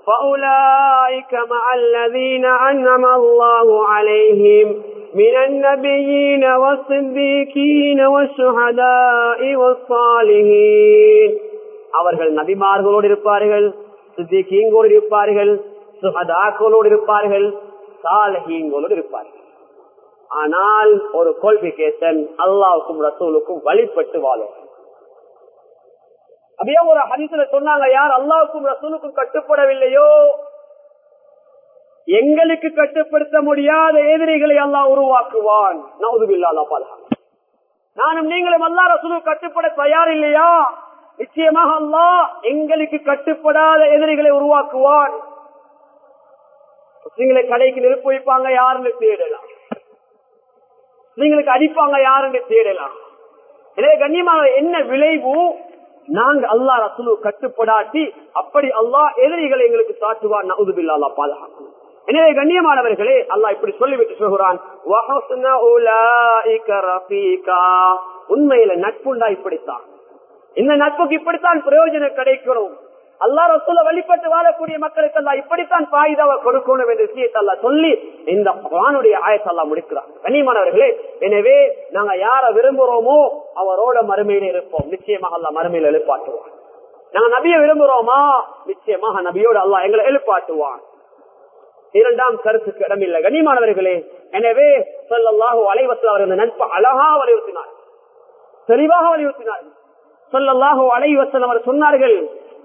فأولئك مع الذين أنعم الله عليهم من النبيين والصديقين والشهداء والصالحين அவர்கள் நபிமார்களோடு இருப்பார்கள் சித்திகீங்களோடு இருப்பார்கள் சுகதாக்களோடு இருப்பார்கள் சாலகீங்களோடு இருப்பார்கள் ஆனால் ஒரு குவாலிபிகேஷன் அல்லாவுக்கும் ரசூலுக்கும் வழிபட்டு வாழும் அப்படியே ஒரு ஹரிசுல சொன்னாங்க யார் அல்லாவுக்கும் ரசூலுக்கும் கட்டுப்படவில்லையோ எங்களுக்கு கட்டுப்படுத்த முடியாத எதிரிகளை அல்லாஹ் உருவாக்குவான் நவுதுபில்லா அல்லா பாலா நானும் நீங்களும் அல்லா ரசூலு கட்டுப்பட தயார் இல்லையா நிச்சயமாக அல்லாஹ் எங்களுக்கு கட்டுப்படாத எதிரிகளை உருவாக்குவான் முஸ்லிம்களை கடைக்கு நெருப்பு வைப்பாங்க யாருன்னு தேடலாம் முஸ்லிம்களுக்கு அடிப்பாங்க யாருன்னு தேடலாம் எனவே கண்ணியமாக என்ன விளைவு நாங்க அல்லா ரசூலு கட்டுப்படாட்டி அப்படி அல்லாஹ் எதிரிகளை எங்களுக்கு சாட்டுவான் நவுதுபில்லா அல்லா பாதுகாக்கணும் எனவே கண்ணியமானவர்களே அல்லாஹ் இப்படி சொல்லிவிட்டு சொல்கிறான் உண்மையில நட்புண்டா இப்படித்தான் இந்த நட்புக்கு இப்படித்தான் பிரயோஜனம் கிடைக்கணும் அல்லா ரசூல வழிபட்டு வாழக்கூடிய மக்களுக்கு எல்லாம் இப்படித்தான் பாயுதாவை கொடுக்கணும் என்ற விஷயத்தை அல்லா சொல்லி இந்த வானுடைய ஆயத்தல்லா முடிக்கிறார் கண்ணியமானவர்களே எனவே நாங்க யார விரும்புறோமோ அவரோட மறுமையில இருப்போம் நிச்சயமாக அல்லா மறுமையில எழுப்பாட்டுவான் நாங்க நபிய விரும்புறோமா நிச்சயமாக நபியோடு அல்லா எங்களை எழுப்பாட்டுவான் இரண்டாம் கருத்துக்கு இடமில்லை கண்ணியமானவர்களே எனவே சொல்லல்லாஹு அலைவத்தில் அவர் இந்த நட்பு அழகா வலியுறுத்தினார் தெளிவாக வலியுறுத்தினார் சொல்லல்லாஹு அலைவசல் அவர் சொன்னார்கள்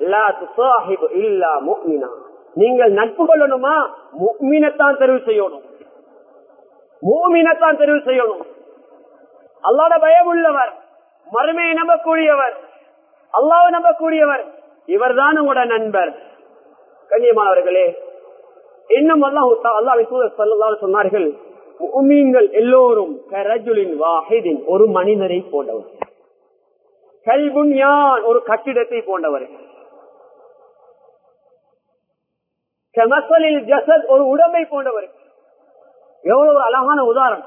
நீங்கள் நட்பு கொள்ளணுமா முக்மீனத்தான் தெரிவு செய்யணும் மூமினத்தான் தெரிவு செய்யணும் அல்லாட பயம் உள்ளவர் மறுமையை நம்பக்கூடியவர் அல்லாவை நம்பக்கூடியவர் இவர் தான் உங்களோட நண்பர் கண்ணியமானவர்களே இன்னும் அல்லாஹ் சொன்னார்கள் முமீன்கள் எல்லோரும் கரஜுலின் வாஹிதின் ஒரு மனிதரை போன்றவர் கல்புன் யான் ஒரு கட்டிடத்தை போன்றவர் கமசலில் ஜசத் ஒரு உடம்பை போன்றவர் எவ்வளவு ஒரு அழகான உதாரணம்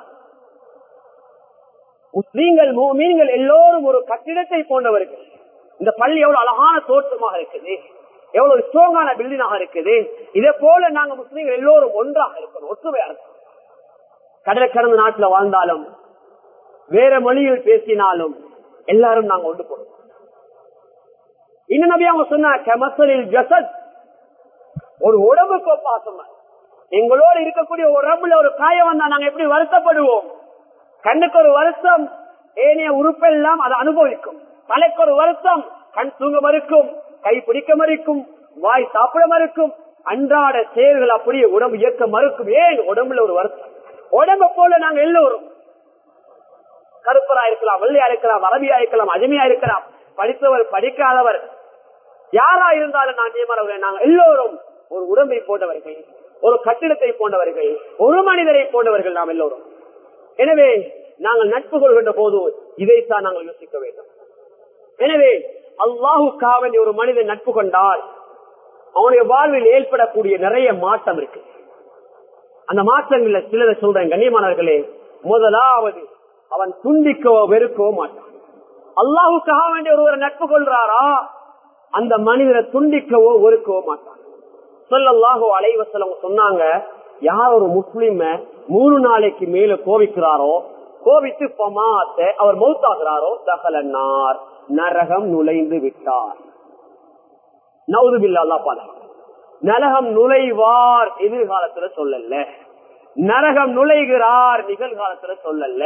முஸ்லீம்கள் மீன்கள் எல்லோரும் ஒரு கட்டிடத்தை போன்றவர்கள் இந்த பள்ளி எவ்வளவு அழகான தோற்றமாக இருக்குது எவ்வளவு ஸ்ட்ராங்கான பில்டிங்காக இருக்குது இதே போல நாங்க முஸ்லீம்கள் எல்லோரும் ஒன்றாக இருக்கணும் ஒற்றுமையா இருக்கணும் கடலை கடந்த நாட்டுல வாழ்ந்தாலும் வேற மொழியில் பேசினாலும் எல்லாரும் நாங்க ஒன்று போடுவோம் இன்னும் நபி அவங்க சொன்ன கமசலில் ஜசத் ஒரு உடம்புக்கு ஒப்பா சொன்னார் எங்களோடு இருக்கக்கூடிய உடம்புல ஒரு காயம் வந்தா நாங்க எப்படி வருத்தப்படுவோம் கண்ணுக்கு ஒரு வருத்தம் ஏனைய உறுப்பெல்லாம் அதை அனுபவிக்கும் தலைக்கு ஒரு வருத்தம் கண் தூங்க மறுக்கும் கை பிடிக்க மறுக்கும் வாய் சாப்பிட மறுக்கும் அன்றாட செயல்கள் அப்படியே உடம்பு இயக்க மறுக்கும் ஏன் உடம்புல ஒரு வருத்தம் உடம்பு போல நாங்க எல்லோரும் கருப்பரா இருக்கலாம் வெள்ளையா இருக்கலாம் அரபியா இருக்கலாம் அஜமியா இருக்கலாம் படித்தவர் படிக்காதவர் யாரா இருந்தாலும் நான் நியமனவர்கள் நாங்கள் எல்லோரும் ஒரு உடம்பை போன்றவர்கள் ஒரு கட்டிடத்தை போன்றவர்கள் ஒரு மனிதரை போன்றவர்கள் நாம் எல்லோரும் எனவே நாங்கள் நட்பு கொள்கின்ற போது இதைத்தான் நாங்கள் யோசிக்க வேண்டும் எனவே அல்லாஹுக்காவன் ஒரு மனிதன் நட்பு கொண்டால் அவனுடைய வாழ்வில் ஏற்படக்கூடிய நிறைய மாற்றம் இருக்கு அந்த மாற்றங்கள்ல சிலரை சொல்றேன் கண்ணியமானவர்களே முதலாவது அவன் துண்டிக்கவோ வெறுக்கவோ மாட்டான் அல்லாஹுக்காக வேண்டிய ஒருவர் நட்பு கொள்றாரா அந்த மனிதரை துண்டிக்கவோ வெறுக்கவோ மாட்டான் சொல்லல்லாஹோ அலைவசலம் சொன்னாங்க யார் ஒரு முஸ்லிம மூணு நாளைக்கு மேல கோவிக்கிறாரோ கோவித்து பமாத்த அவர் மௌத்தாகிறாரோ தகலன்னார் நரகம் நுழைந்து விட்டார் நவுதுபில்லா பால நரகம் நுழைவார் எதிர்காலத்துல சொல்லல நரகம் நுழைகிறார் நிகழ்காலத்துல சொல்லல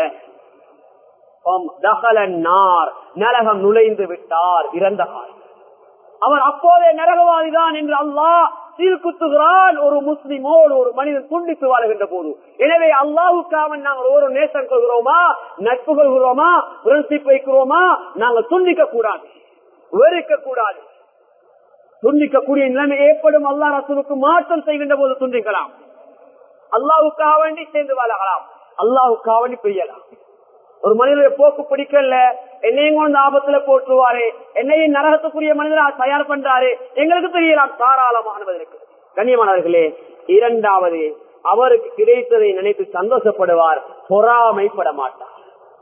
நரகம் நுழைந்து விட்டார் இறந்த காலம் அவர் அப்போதே நரகவாதிதான் என்று அல்லாஹ் சீர்குத்துகிறான் ஒரு முஸ்லிமோடு ஒரு மனிதன் துண்டித்து வாழ்கின்ற போது எனவே அல்லாஹுக்காக நாங்கள் ஒரு நேசம் கொள்கிறோமா நட்பு கொள்கிறோமா ஃப்ரெண்ட்ஷிப் வைக்கிறோமா நாங்கள் துண்டிக்க கூடாது வெறுக்க கூடாது துண்டிக்கக்கூடிய நிலைமை ஏற்படும் அல்லா ரசூலுக்கு மாற்றம் செய்கின்ற போது துண்டிக்கலாம் அல்லாவுக்காக வேண்டி சேர்ந்து வாழலாம் அல்லாவுக்காக வேண்டி பெய்யலாம் ஒரு மனிதனுடைய போக்கு பிடிக்கல என்னையும் கொண்டு ஆபத்துல போட்டுருவாரு என்னையும் நரகத்துக்குரிய மனிதரா தயார் பண்றாரு எங்களுக்கு தெரியலாம் தாராளமானது இருக்கு கண்ணியமானவர்களே இரண்டாவது அவருக்கு கிடைத்ததை நினைத்து சந்தோஷப்படுவார் பொறாமைப்பட மாட்டார்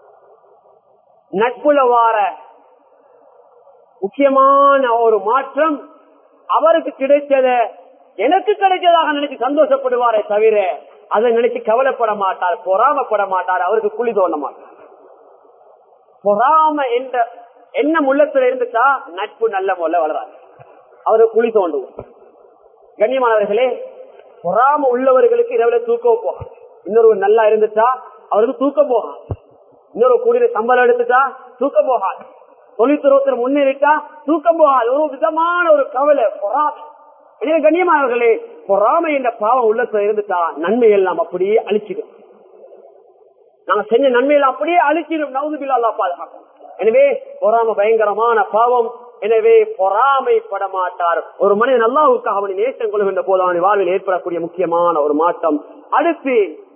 நட்புல வார முக்கியமான ஒரு மாற்றம் அவருக்கு கிடைச்சத எனக்கு கிடைச்சதாக நினைச்சு சந்தோஷப்படுவாரே தவிர அதை நினைச்சு கவலைப்பட மாட்டார் பொறாமப்பட மாட்டார் அவருக்கு குழி தோண்ட மாட்டார் பொறாம என்ற எண்ணம் உள்ளத்துல இருந்துட்டா நட்பு நல்ல முறையில் வளராது அவரு குழி தோண்டுவோம் கண்ணியமானவர்களே பொறாம உள்ளவர்களுக்கு இரவுல தூக்கம் போகும் இன்னொரு நல்லா இருந்துட்டா அவருக்கு தூக்கம் போகாது இன்னொரு கூடிய சம்பளம் எடுத்துட்டா தூக்கம் போகாது தொழில்துறவத்தில் முன்னேறிட்டா தூக்கம் போகாது ஒரு விதமான ஒரு கவலை பொறாமை எனவே கண்ணியமானவர்களே பொறாமை என்ற பாவம் உள்ளத்துல இருந்துட்டா நன்மை எல்லாம் அப்படியே அழிச்சிடும் நாங்க செஞ்ச நன்மையில அப்படியே அழிச்சிடும் நவுதுபில்லா அல்லா பாதுகாக்கும் எனவே பொறாம பயங்கரமான பாவம் எனவே பொறாமைப்பட மாட்டார் ஒரு மனிதன் அல்லாவுக்காக அவனை நேசம் கொள்கின்ற போது அவன் வாழ்வில் ஏற்படக்கூடிய முக்கியமான ஒரு மாற்றம் அடுத்து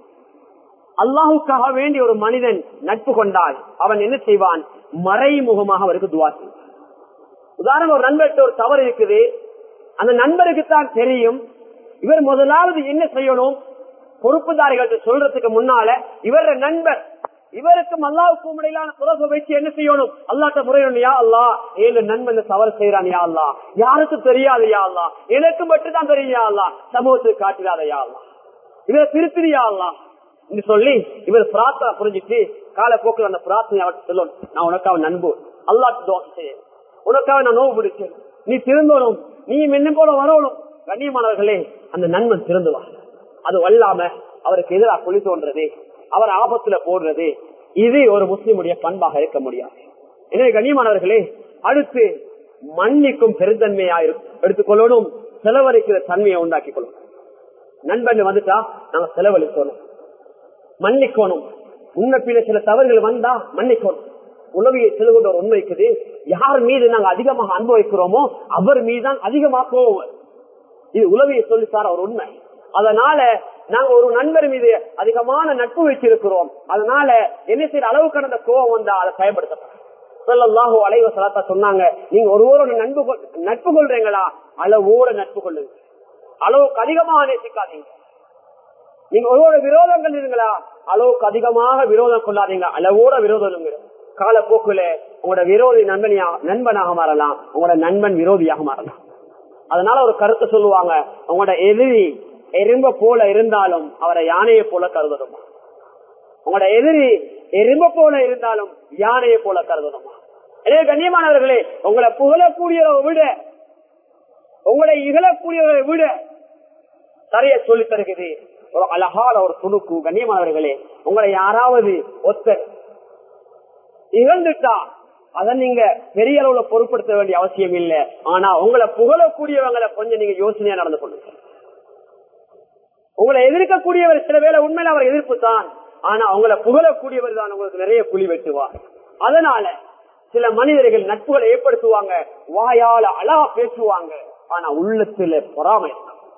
அல்லாஹுக்காக வேண்டி ஒரு மனிதன் நட்பு கொண்டால் அவன் என்ன செய்வான் மறைமுகமாக அவருக்கு துவா செய்வான் உதாரணம் ஒரு நண்பர்கிட்ட ஒரு தவறு இருக்குது அந்த நண்பருக்கு தான் தெரியும் இவர் முதலாவது என்ன செய்யணும் பொறுப்புதாரிகள்ட்ட சொல்றதுக்கு முன்னால இவர நண்பர் இவருக்கும் அல்லாவுக்கும் இடையிலான தொடர்பு வச்சு என்ன செய்யணும் அல்லாட்ட முறையணும் யா அல்லா ஏழு நண்பன் இந்த தவறு செய்யறான் யா அல்லா யாருக்கும் தெரியாது யா அல்லா எனக்கு மட்டும் தான் தெரியும் யா அல்லா சமூகத்துக்கு காட்டிடாத யா அல்லா இவரை திருத்திரியா அல்லா என்று சொல்லி இவர் பிரார்த்தனை புரிஞ்சுட்டு காலப்போக்கில் அந்த பிரார்த்தனை அவர்கிட்ட சொல்லணும் நான் உனக்காக நண்பு அல்லாட்டு தோசை செய்ய உனக்காக நான் நோவு பிடிச்சேன் நீ திருந்தணும் நீ என்ன போல வரணும் கண்ணியமானவர்களே அந்த நண்பன் திருந்துவார் அது வல்லாம அவருக்கு எதிராக குழி தோன்றது அவர் ஆபத்துல போடுறது இது ஒரு முஸ்லிமுடைய பண்பாக இருக்க முடியாது எனவே கண்ணியமானவர்களே அடுத்து மன்னிக்கும் பெருந்தன்மையா எடுத்துக்கொள்ளணும் செலவழிக்கிற தன்மையை உண்டாக்கி கொள்ளணும் நண்பன் வந்துட்டா நாங்க செலவழிக்கணும் மன்னிக்கணும் முன்ன பின்ன சில தவறுகள் வந்தா மன்னிக்கணும் உளவியை செல்கின்ற ஒரு உண்மை இருக்குது யார் மீது நாங்க அதிகமாக அனுபவிக்கிறோமோ அவர் மீதுதான் அதிகமாக கோவம் இது உளவியை சொல்லித்தார ஒரு உண்மை அதனால நாங்க ஒரு நண்பர் மீது அதிகமான நட்பு வச்சிருக்கிறோம் அதனால என்ன செய்யற அளவு கடந்த கோவம் வந்தா அதை பயன்படுத்தப்படும் சொல்லல்லாஹோ அலைவ சலாத்தா சொன்னாங்க நீங்க ஒருவரோட நட்பு நட்பு கொள்றீங்களா அளவோட நட்பு கொள்ளுங்க அளவுக்கு அதிகமாக நேசிக்காதீங்க நீங்க ஒருவரோட விரோதங்கள் இருங்களா அளவுக்கு அதிகமாக விரோதம் கொள்ளாதீங்க அளவோட விரோதம் காலப்போக்குல உங்களோட விரோதி நண்பனியா நண்பனாக மாறலாம் உங்களோட நண்பன் விரோதியாக மாறலாம் அதனால ஒரு கருத்தை சொல்லுவாங்க உங்களோட எதிரி எறும்ப போல இருந்தாலும் அவரை யானையை போல கருதணுமா உங்களோட எதிரி எறும்ப போல இருந்தாலும் யானையை போல கருதணுமா எனவே கண்ணியமானவர்களே உங்களை புகழக்கூடியவரை விட உங்களை இகழக்கூடியவரை விட சரியா சொல்லி தருகிறது ஒரு அழகான ஒரு துணுக்கு கண்ணியமானவர்களே உங்களை யாராவது ஒத்தர் இழந்துட்டா அதை நீங்க பெரிய அளவுல பொருட்படுத்த வேண்டிய அவசியம் இல்லை ஆனா உங்களை புகழக்கூடியவங்களை கொஞ்சம் நீங்க யோசனையா நடந்து கொள்ளுங்க உங்களை எதிர்க்கக்கூடியவர் சில வேலை உண்மையில அவர் எதிர்ப்பு தான் ஆனா உங்களை புகழக்கூடியவர் தான் உங்களுக்கு நிறைய புலி வெட்டுவார் அதனால சில மனிதர்கள் நட்புகளை ஏற்படுத்துவாங்க வாயால அழகா பேசுவாங்க ஆனா உள்ளத்துல பொறாமை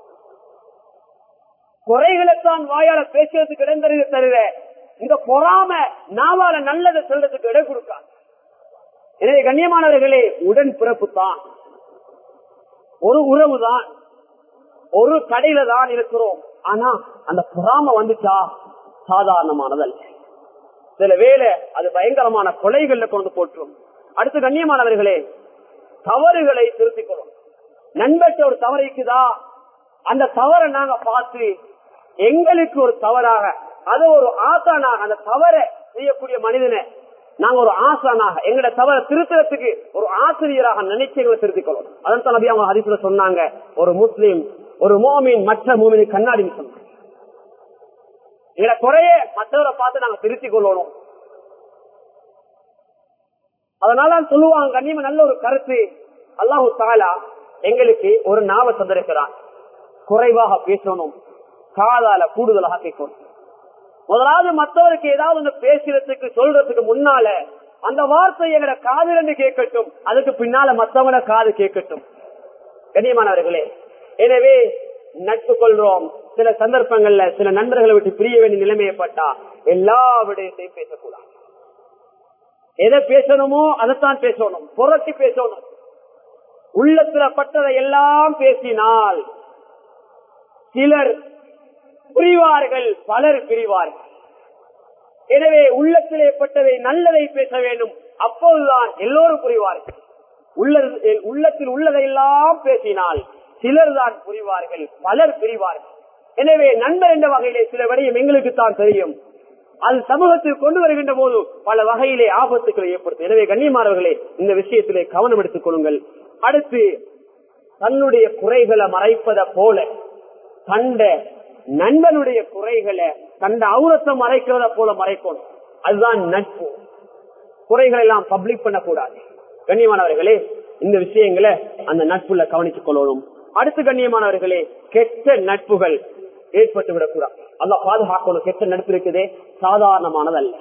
குறைகளைத்தான் வாயால பேசுறதுக்கு இடம் தருது தருத இந்த பொறாம நாவால நல்லதை சொல்றதுக்கு இடம் கொடுக்காது எனவே கண்ணியமானவர்களே உடன் பிறப்பு தான் ஒரு உறவு தான் ஒரு கடையில தான் இருக்கிறோம் ஆனா அந்த பொறாம வந்துச்சா சாதாரணமானதல்ல சில வேலை அது பயங்கரமான கொலைகள்ல கொண்டு போற்றும் அடுத்து கண்ணியமானவர்களே தவறுகளை திருத்திக்கணும் நண்பர்கிட்ட ஒரு தவறு இருக்குதா அந்த தவறை நாங்க பார்த்து எங்களுக்கு ஒரு தவறாக அது ஒரு ஆசானாக அந்த தவறை செய்யக்கூடிய மனிதனை நாங்க ஒரு ஆசானாக எங்களை தவற திருத்தறதுக்கு ஒரு ஆசிரியராக நினைச்சு எங்களை திருத்திக் கொள்ளணும் அதன் தான் நபி அவங்க ஹரிசுல சொன்னாங்க ஒரு முஸ்லீம் ஒரு மோமின் மற்ற மோமின் கண்ணாடி சொன்னாங்க எங்களை குறைய மற்றவரை பார்த்து நாங்க திருத்திக் கொள்ளணும் அதனால சொல்லுவாங்க கண்ணியமா நல்ல ஒரு கருத்து அல்லாஹு தாலா எங்களுக்கு ஒரு நாவ தந்திருக்கிறான் குறைவாக பேசணும் காதால கூடுதலாக கேட்கணும் முதலாவது மற்றவருக்கு ஏதாவது ஒன்று பேசுறதுக்கு சொல்றதுக்கு முன்னால அந்த வார்த்தை எங்கட காதிலிருந்து கேட்கட்டும் அதுக்கு பின்னால மத்தவங்கள காது கேட்கட்டும் கண்ணியமானவர்களே எனவே நட்பு கொள்றோம் சில சந்தர்ப்பங்கள்ல சில நண்பர்களை விட்டு பிரிய வேண்டிய நிலைமை ஏற்பட்டா எல்லா விடயத்தையும் பேசக்கூடாது எதை பேசணுமோ அதைத்தான் பேசணும் புரட்டி பேசணும் உள்ளத்துல பட்டதை எல்லாம் பேசினால் சிலர் புரிவார்கள் பலர் பிரிவார்கள் எனவே உள்ளத்திலே பட்டதை நல்லதை பேச வேண்டும் அப்போதுதான் எல்லோரும் புரிவார்கள் உள்ளத்தில் உள்ளதையெல்லாம் பேசினால் சிலர் தான் புரிவார்கள் பலர் பிரிவார்கள் எனவே நண்பர் என்ற வகையிலே சில விடயம் எங்களுக்கு தான் தெரியும் அது சமூகத்தில் கொண்டு வருகின்ற போது பல வகையிலே ஆபத்துக்களை ஏற்படுத்தும் எனவே கண்ணியமானவர்களே இந்த விஷயத்திலே கவனம் எடுத்துக் கொள்ளுங்கள் அடுத்து தன்னுடைய குறைகளை மறைப்பதை போல கண்ட நண்பனுடைய குறைகளை தந்த அவுரத்தை மறைக்கிறத போல மறைக்கணும் அதுதான் நட்பு குறைகளை எல்லாம் பப்ளிக் பண்ணக்கூடாது கண்ணியமானவர்களே இந்த விஷயங்களை அந்த நட்புல கவனித்துக் கொள்ளணும் அடுத்து கண்ணியமானவர்களே கெட்ட நட்புகள் ஏற்பட்டு விடக்கூடாது அல்ல பாதுகாக்கணும் கெட்ட நட்பு இருக்குதே சாதாரணமானதல்ல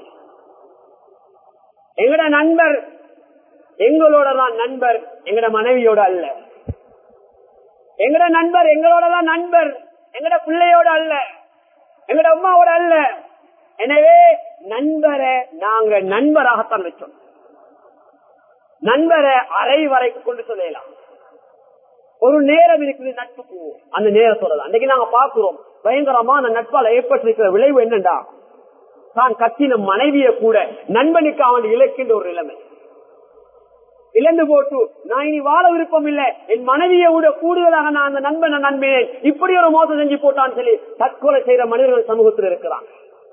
எங்கட நண்பர் எங்களோட தான் நண்பர் எங்கட மனைவியோட அல்ல எங்கட நண்பர் எங்களோட தான் நண்பர் எங்கட பிள்ளையோட அல்ல எங்கட அம்மாவோட அல்ல எனவே நண்பரை நாங்க நண்பராகத்தான் வச்சோம் நண்பரை அரை வரைக்கும் கொண்டு சொல்லலாம் ஒரு நேரம் இருக்குது நட்புக்கு அந்த நேரத்தோட தான் அன்றைக்கு நாங்க பாக்குறோம் பயங்கரமான நட்பால ஏற்பட்டிருக்கிற விளைவு என்னண்டா தான் கத்தின மனைவிய கூட நண்பனுக்கு அவன் இழக்கின்ற ஒரு நிலைமை இழந்து போட்டு நான் இனி வாழ விருப்பம் இல்லை என் மனைவியை விட கூடுதலாக நான் அந்த நண்பனை நண்பினேன் இப்படி ஒரு மோசம் செஞ்சு போட்டான்னு சொல்லி தற்கொலை செய்யற மனிதர்கள் சமூகத்தில் இருக்கிறாங்க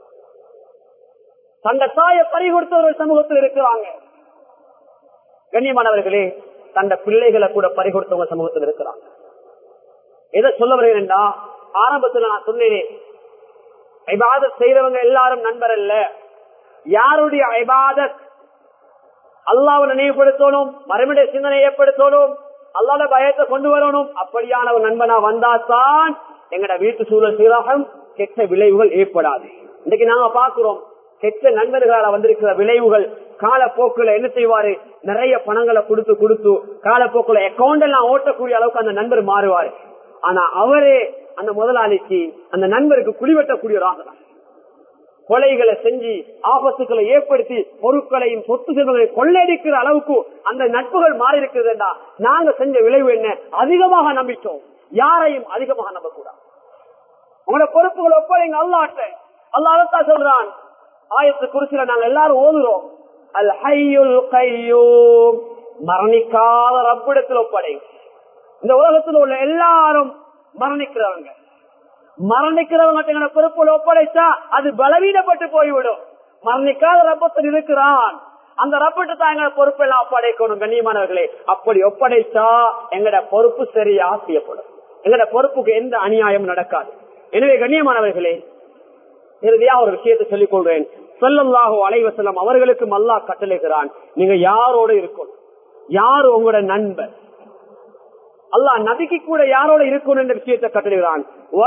தந்த தாயை பறி கொடுத்தவர்கள் சமூகத்தில் இருக்கிறாங்க கண்ணியமானவர்களே தந்த பிள்ளைகளை கூட பறி கொடுத்தவங்க சமூகத்தில் இருக்கிறாங்க எதை சொல்ல வருகிறேன்டா ஆரம்பத்துல நான் சொன்னேனே ஐபாதத் செய்யறவங்க எல்லாரும் நண்பர் அல்ல யாருடைய ஐபாதத் அல்லாவை நினைவுபடுத்தணும் மறுபடிய சிந்தனை ஏற்படுத்தணும் அல்லாத பயத்தை கொண்டு வரணும் அப்படியான ஒரு நண்பனா வந்தாதான் எங்கட வீட்டு சூழல் சீராகம் கெட்ட விளைவுகள் ஏற்படாது இன்னைக்கு நாங்க பாக்குறோம் கெட்ட நண்பர்களால வந்திருக்கிற விளைவுகள் காலப்போக்குல என்ன செய்வாரு நிறைய பணங்களை கொடுத்து கொடுத்து காலப்போக்குல அக்கௌண்ட் எல்லாம் ஓட்டக்கூடிய அளவுக்கு அந்த நண்பர் மாறுவாரு ஆனா அவரே அந்த முதலாளிக்கு அந்த நண்பருக்கு குடிவெட்டக்கூடியவராக தான் கொலைகளை செஞ்சு ஆபத்துக்களை ஏற்படுத்தி பொருட்களையும் சொத்து செல்வங்களையும் கொள்ளையடிக்கிற அளவுக்கு அந்த நட்புகள் மாறி இருக்குதுன்னா நாங்க செஞ்ச விளைவு என்ன அதிகமாக நம்பிட்டோம் யாரையும் அதிகமாக நம்பக்கூடாது உங்களோட பொறுப்புகள் ஒப்படைங்க அல்லாட்ட அல்லாஹ் சொல்றான் ஆயத்து குறிச்சில நாங்க எல்லாரும் ஓதுறோம் அல் ஹையுல் கையூம் மரணிக்காத ரப்பிடத்தில் ஒப்படைங்க இந்த உலகத்தில் உள்ள எல்லாரும் மரணிக்கிறவங்க மரணிக்கிறவங்க பொறுப்புல ஒப்படைச்சா அது பலவீனப்பட்டு போய்விடும் மரணிக்காத ரப்பத்தில் இருக்கிறான் அந்த ரப்பட்டு தான் எங்க பொறுப்பு எல்லாம் ஒப்படைக்கணும் கண்ணியமானவர்களே அப்படி ஒப்படைச்சா எங்கட பொறுப்பு சரியா செய்யப்படும் எங்கட பொறுப்புக்கு எந்த அநியாயம் நடக்காது எனவே கண்ணியமானவர்களே இறுதியா ஒரு விஷயத்தை சொல்லிக் கொள்றேன் சொல்லல்லாஹோ அலைவசலம் அவர்களுக்கு மல்லா கட்டளைகிறான் நீங்க யாரோட இருக்கணும் யார் உங்களோட நண்பர் அல்லா நபிக்கு கூட யாரோட இருக்கணும் என்ற விஷயத்தை கட்டளைகிறான்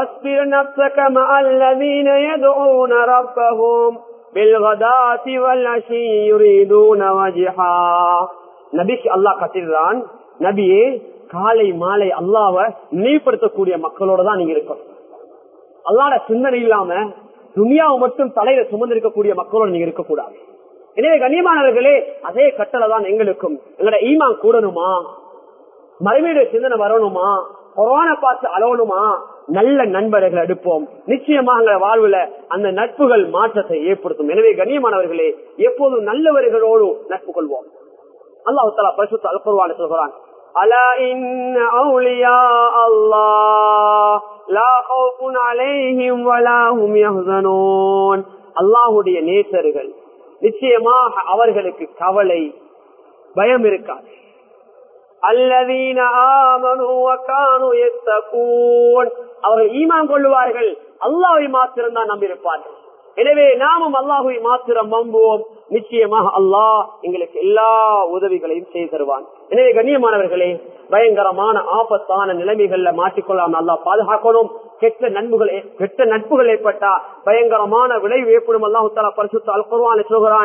நபிக்கு அல்லாஹ் கட்டிடுறான் நபியே காலை மாலை அல்லாவ நினைவுபடுத்தக்கூடிய மக்களோட தான் நீங்க இருக்கணும் அல்லாட சிந்தனை இல்லாம துனியாவை மட்டும் தலையில சுமந்திருக்கக்கூடிய மக்களோடு நீங்க இருக்கக்கூடாது எனவே கண்ணியமானவர்களே அதே கட்டளை தான் எங்களுக்கும் எங்களோட ஈமான் கூடணுமா மறுமையுடைய சிந்தனை வரணுமா கொரோனா பார்த்து அலவணுமா நல்ல நண்பர்கள் எடுப்போம் நிச்சயமாக எங்களை வாழ்வுல அந்த நட்புகள் மாற்றத்தை ஏற்படுத்தும் எனவே கண்ணியமானவர்களே எப்போதும் நல்லவர்களோடு நட்பு கொள்வோம் அல்லாஹு தலா பரிசுத்த அல்பருவான சொல்கிறான் ألا إن أولياء الله لا خوف عليهم ولا هم يحزنون அல்லாஹுடைய நேசர்கள் நிச்சயமாக அவர்களுக்கு கவலை பயம் இருக்காது அல்லதீன ஆமனு வகானு யத்தகூன் அவர்கள் ஈமான் கொள்ளுவார்கள் அல்லாஹ்வை மாத்திரம் தான் நம்பியிருப்பார்கள் எனவே நாமும் அல்லாஹுவை மாத்திரம் நம்புவோம் நிச்சயமாக அல்லாஹ் எங்களுக்கு எல்லா உதவிகளையும் செய்து தருவான் எனவே கண்ணியமானவர்களே பயங்கரமான ஆபத்தான நிலைமைகள்ல மாற்றிக்கொள்ளாம அல்லா பாதுகாக்கணும் கெட்ட நண்புகள் கெட்ட நட்புகள் ஏற்பட்டா பயங்கரமான விளைவு ஏற்படும் அல்லாஹு தாலா பரிசுத்த அல் குர்வான் சொல்கிறான்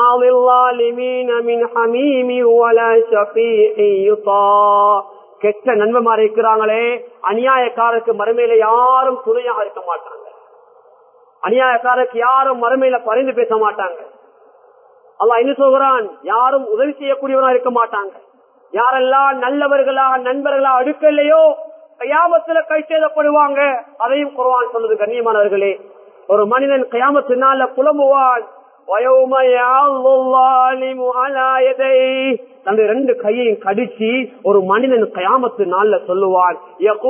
கெட்ட நண்பமார் இருக்கிறாங்களே அநியாயக்காரருக்கு மறுமையில யாரும் துணையாக இருக்க மாட்டாங்க அநியாயக்காரருக்கு யாரும் மறுமையில பரிந்து பேச மாட்டாங்க அல்லா என்ன சொல்கிறான் யாரும் உதவி செய்யக்கூடியவனா இருக்க மாட்டாங்க யாரெல்லாம் நல்லவர்களாக நண்பர்களா அடுக்கலையோ கயாமத்துல கை செய்தப்படுவாங்க அதையும் குறவான் சொல்லுது கண்ணியமானவர்களே ஒரு மனிதன் கயாமத்தினால புலம்புவான் தன்னுடைய ரெண்டு கையையும் கடிச்சு ஒரு மனிதன் கயாமத்து நாள்ல சொல்லுவான்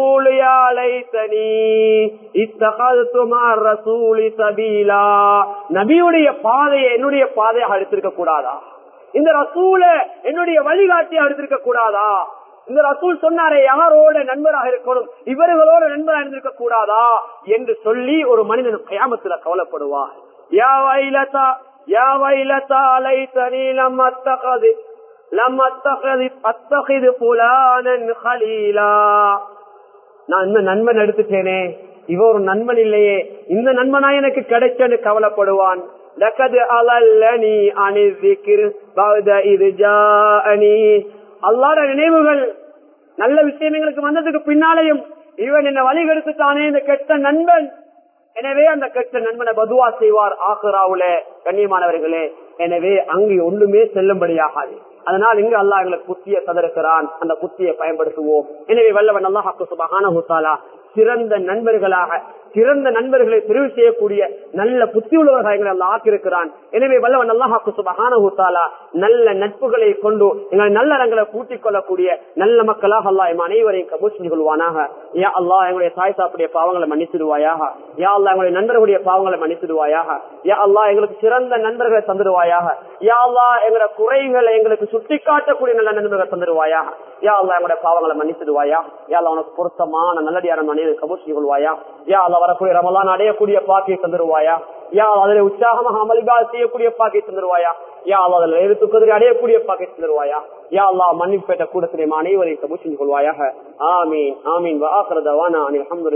நபியுடைய பாதையை என்னுடைய பாதையாக எடுத்திருக்க கூடாதா இந்த ரசூல என்னுடைய வழிகாட்டியா எடுத்திருக்க கூடாதா இந்த ரசூல் சொன்னாரே யாரோட நண்பராக இருக்கணும் இவர்களோட நண்பராக இருந்திருக்க கூடாதா என்று சொல்லி ஒரு மனிதன் கயாமத்துல கவலைப்படுவார் யா வைலதா யா வைலதா லைத்தனி லம் அத்தகது லம் அத்தகது அத்தகிது புலானன் ஹலீலா நான் இந்த நண்பன் எடுத்துட்டேனே இவ ஒரு நண்பன் இல்லையே இந்த நண்பனா எனக்கு கிடைச்சன்னு கவலைப்படுவான் லக்கது அலல்லனி அனிதிக்கிர் பௌத இது ஜாஅனி அல்லாத நினைவுகள் நல்ல விஷயம் எங்களுக்கு வந்ததுக்கு பின்னாலேயும் இவன் என்ன வழி கெடுத்துட்டானே இந்த கெட்ட நண்பன் எனவே அந்த கெட்ட நண்பனை பதுவா செய்வார் ஆசுராவுல கண்ணியமானவர்களே எனவே அங்கு ஒண்ணுமே செல்லும்படியாகாது அதனால் இங்கு அல்லாஹ் எங்களுக்கு புத்திய தந்திருக்கிறான் அந்த புத்தியை பயன்படுத்துவோம் எனவே வல்லவன் அல்லாஹாக்கு சுபகான ஹுசாலா சிறந்த நண்பர்களாக சிறந்த நண்பர்களை தெரிவு செய்யக்கூடிய நல்ல புத்தி உள்ளவர்கள் எங்களை அல்ல ஆக்கியிருக்கிறான் எனவே வல்லவன் அல்லாஹாக்கு சுபகான ஹுசாலா நல்ல நட்புகளை கொண்டு எங்களை நல்ல ரங்களை கூட்டிக் கொள்ளக்கூடிய நல்ல மக்களாக அல்லாஹ் எம் அனைவரையும் கபூர் செஞ்சு கொள்வானாக யா அல்லாஹ் எங்களுடைய தாய் சாப்புடைய பாவங்களை மன்னிச்சிடுவாயாக யா அல்லாஹ் எங்களுடைய நண்பர்களுடைய பாவங்களை மன்னிச்சிடுவாயாக யா அல்லாஹ் எங்களுக்கு சிறந்த நண்பர்களை தந்துடுவாயாக யா அல்லாஹ் எங்களுடைய குறைகளை எங்களுக்கு சுட்டி காட்டக்கூடிய நல்ல நண்பர்களை தந்துடுவாயாக யா அல்லாஹ் எங்களுடைய பாவங்களை மன்னிச்சிடுவாயா யா அல்லாஹ் உனக்கு பொருத்தமான நல்லடியான மனித கபூர் செய்து கொள்வாயா யா அல்லாஹ் வரக்கூடிய ரமலான் அடையக்கூடிய பாக்கியை தந்துடுவாயா யா அதில் உற்சாகமாக அமளிபால் செய்யக்கூடிய பாக்கை தந்துருவாயா யா அல்லா அதில் எழுத்து குதிரை அடையக்கூடிய பாக்கை தந்துருவாயா யா அல்லா மன்னிப்பேட்ட கூடத்திலே அனைவரையும் கபூர் செஞ்சு கொள்வாயாக ஆமீன் ஆமீன் வாஹரதவானா அனில் அஹமது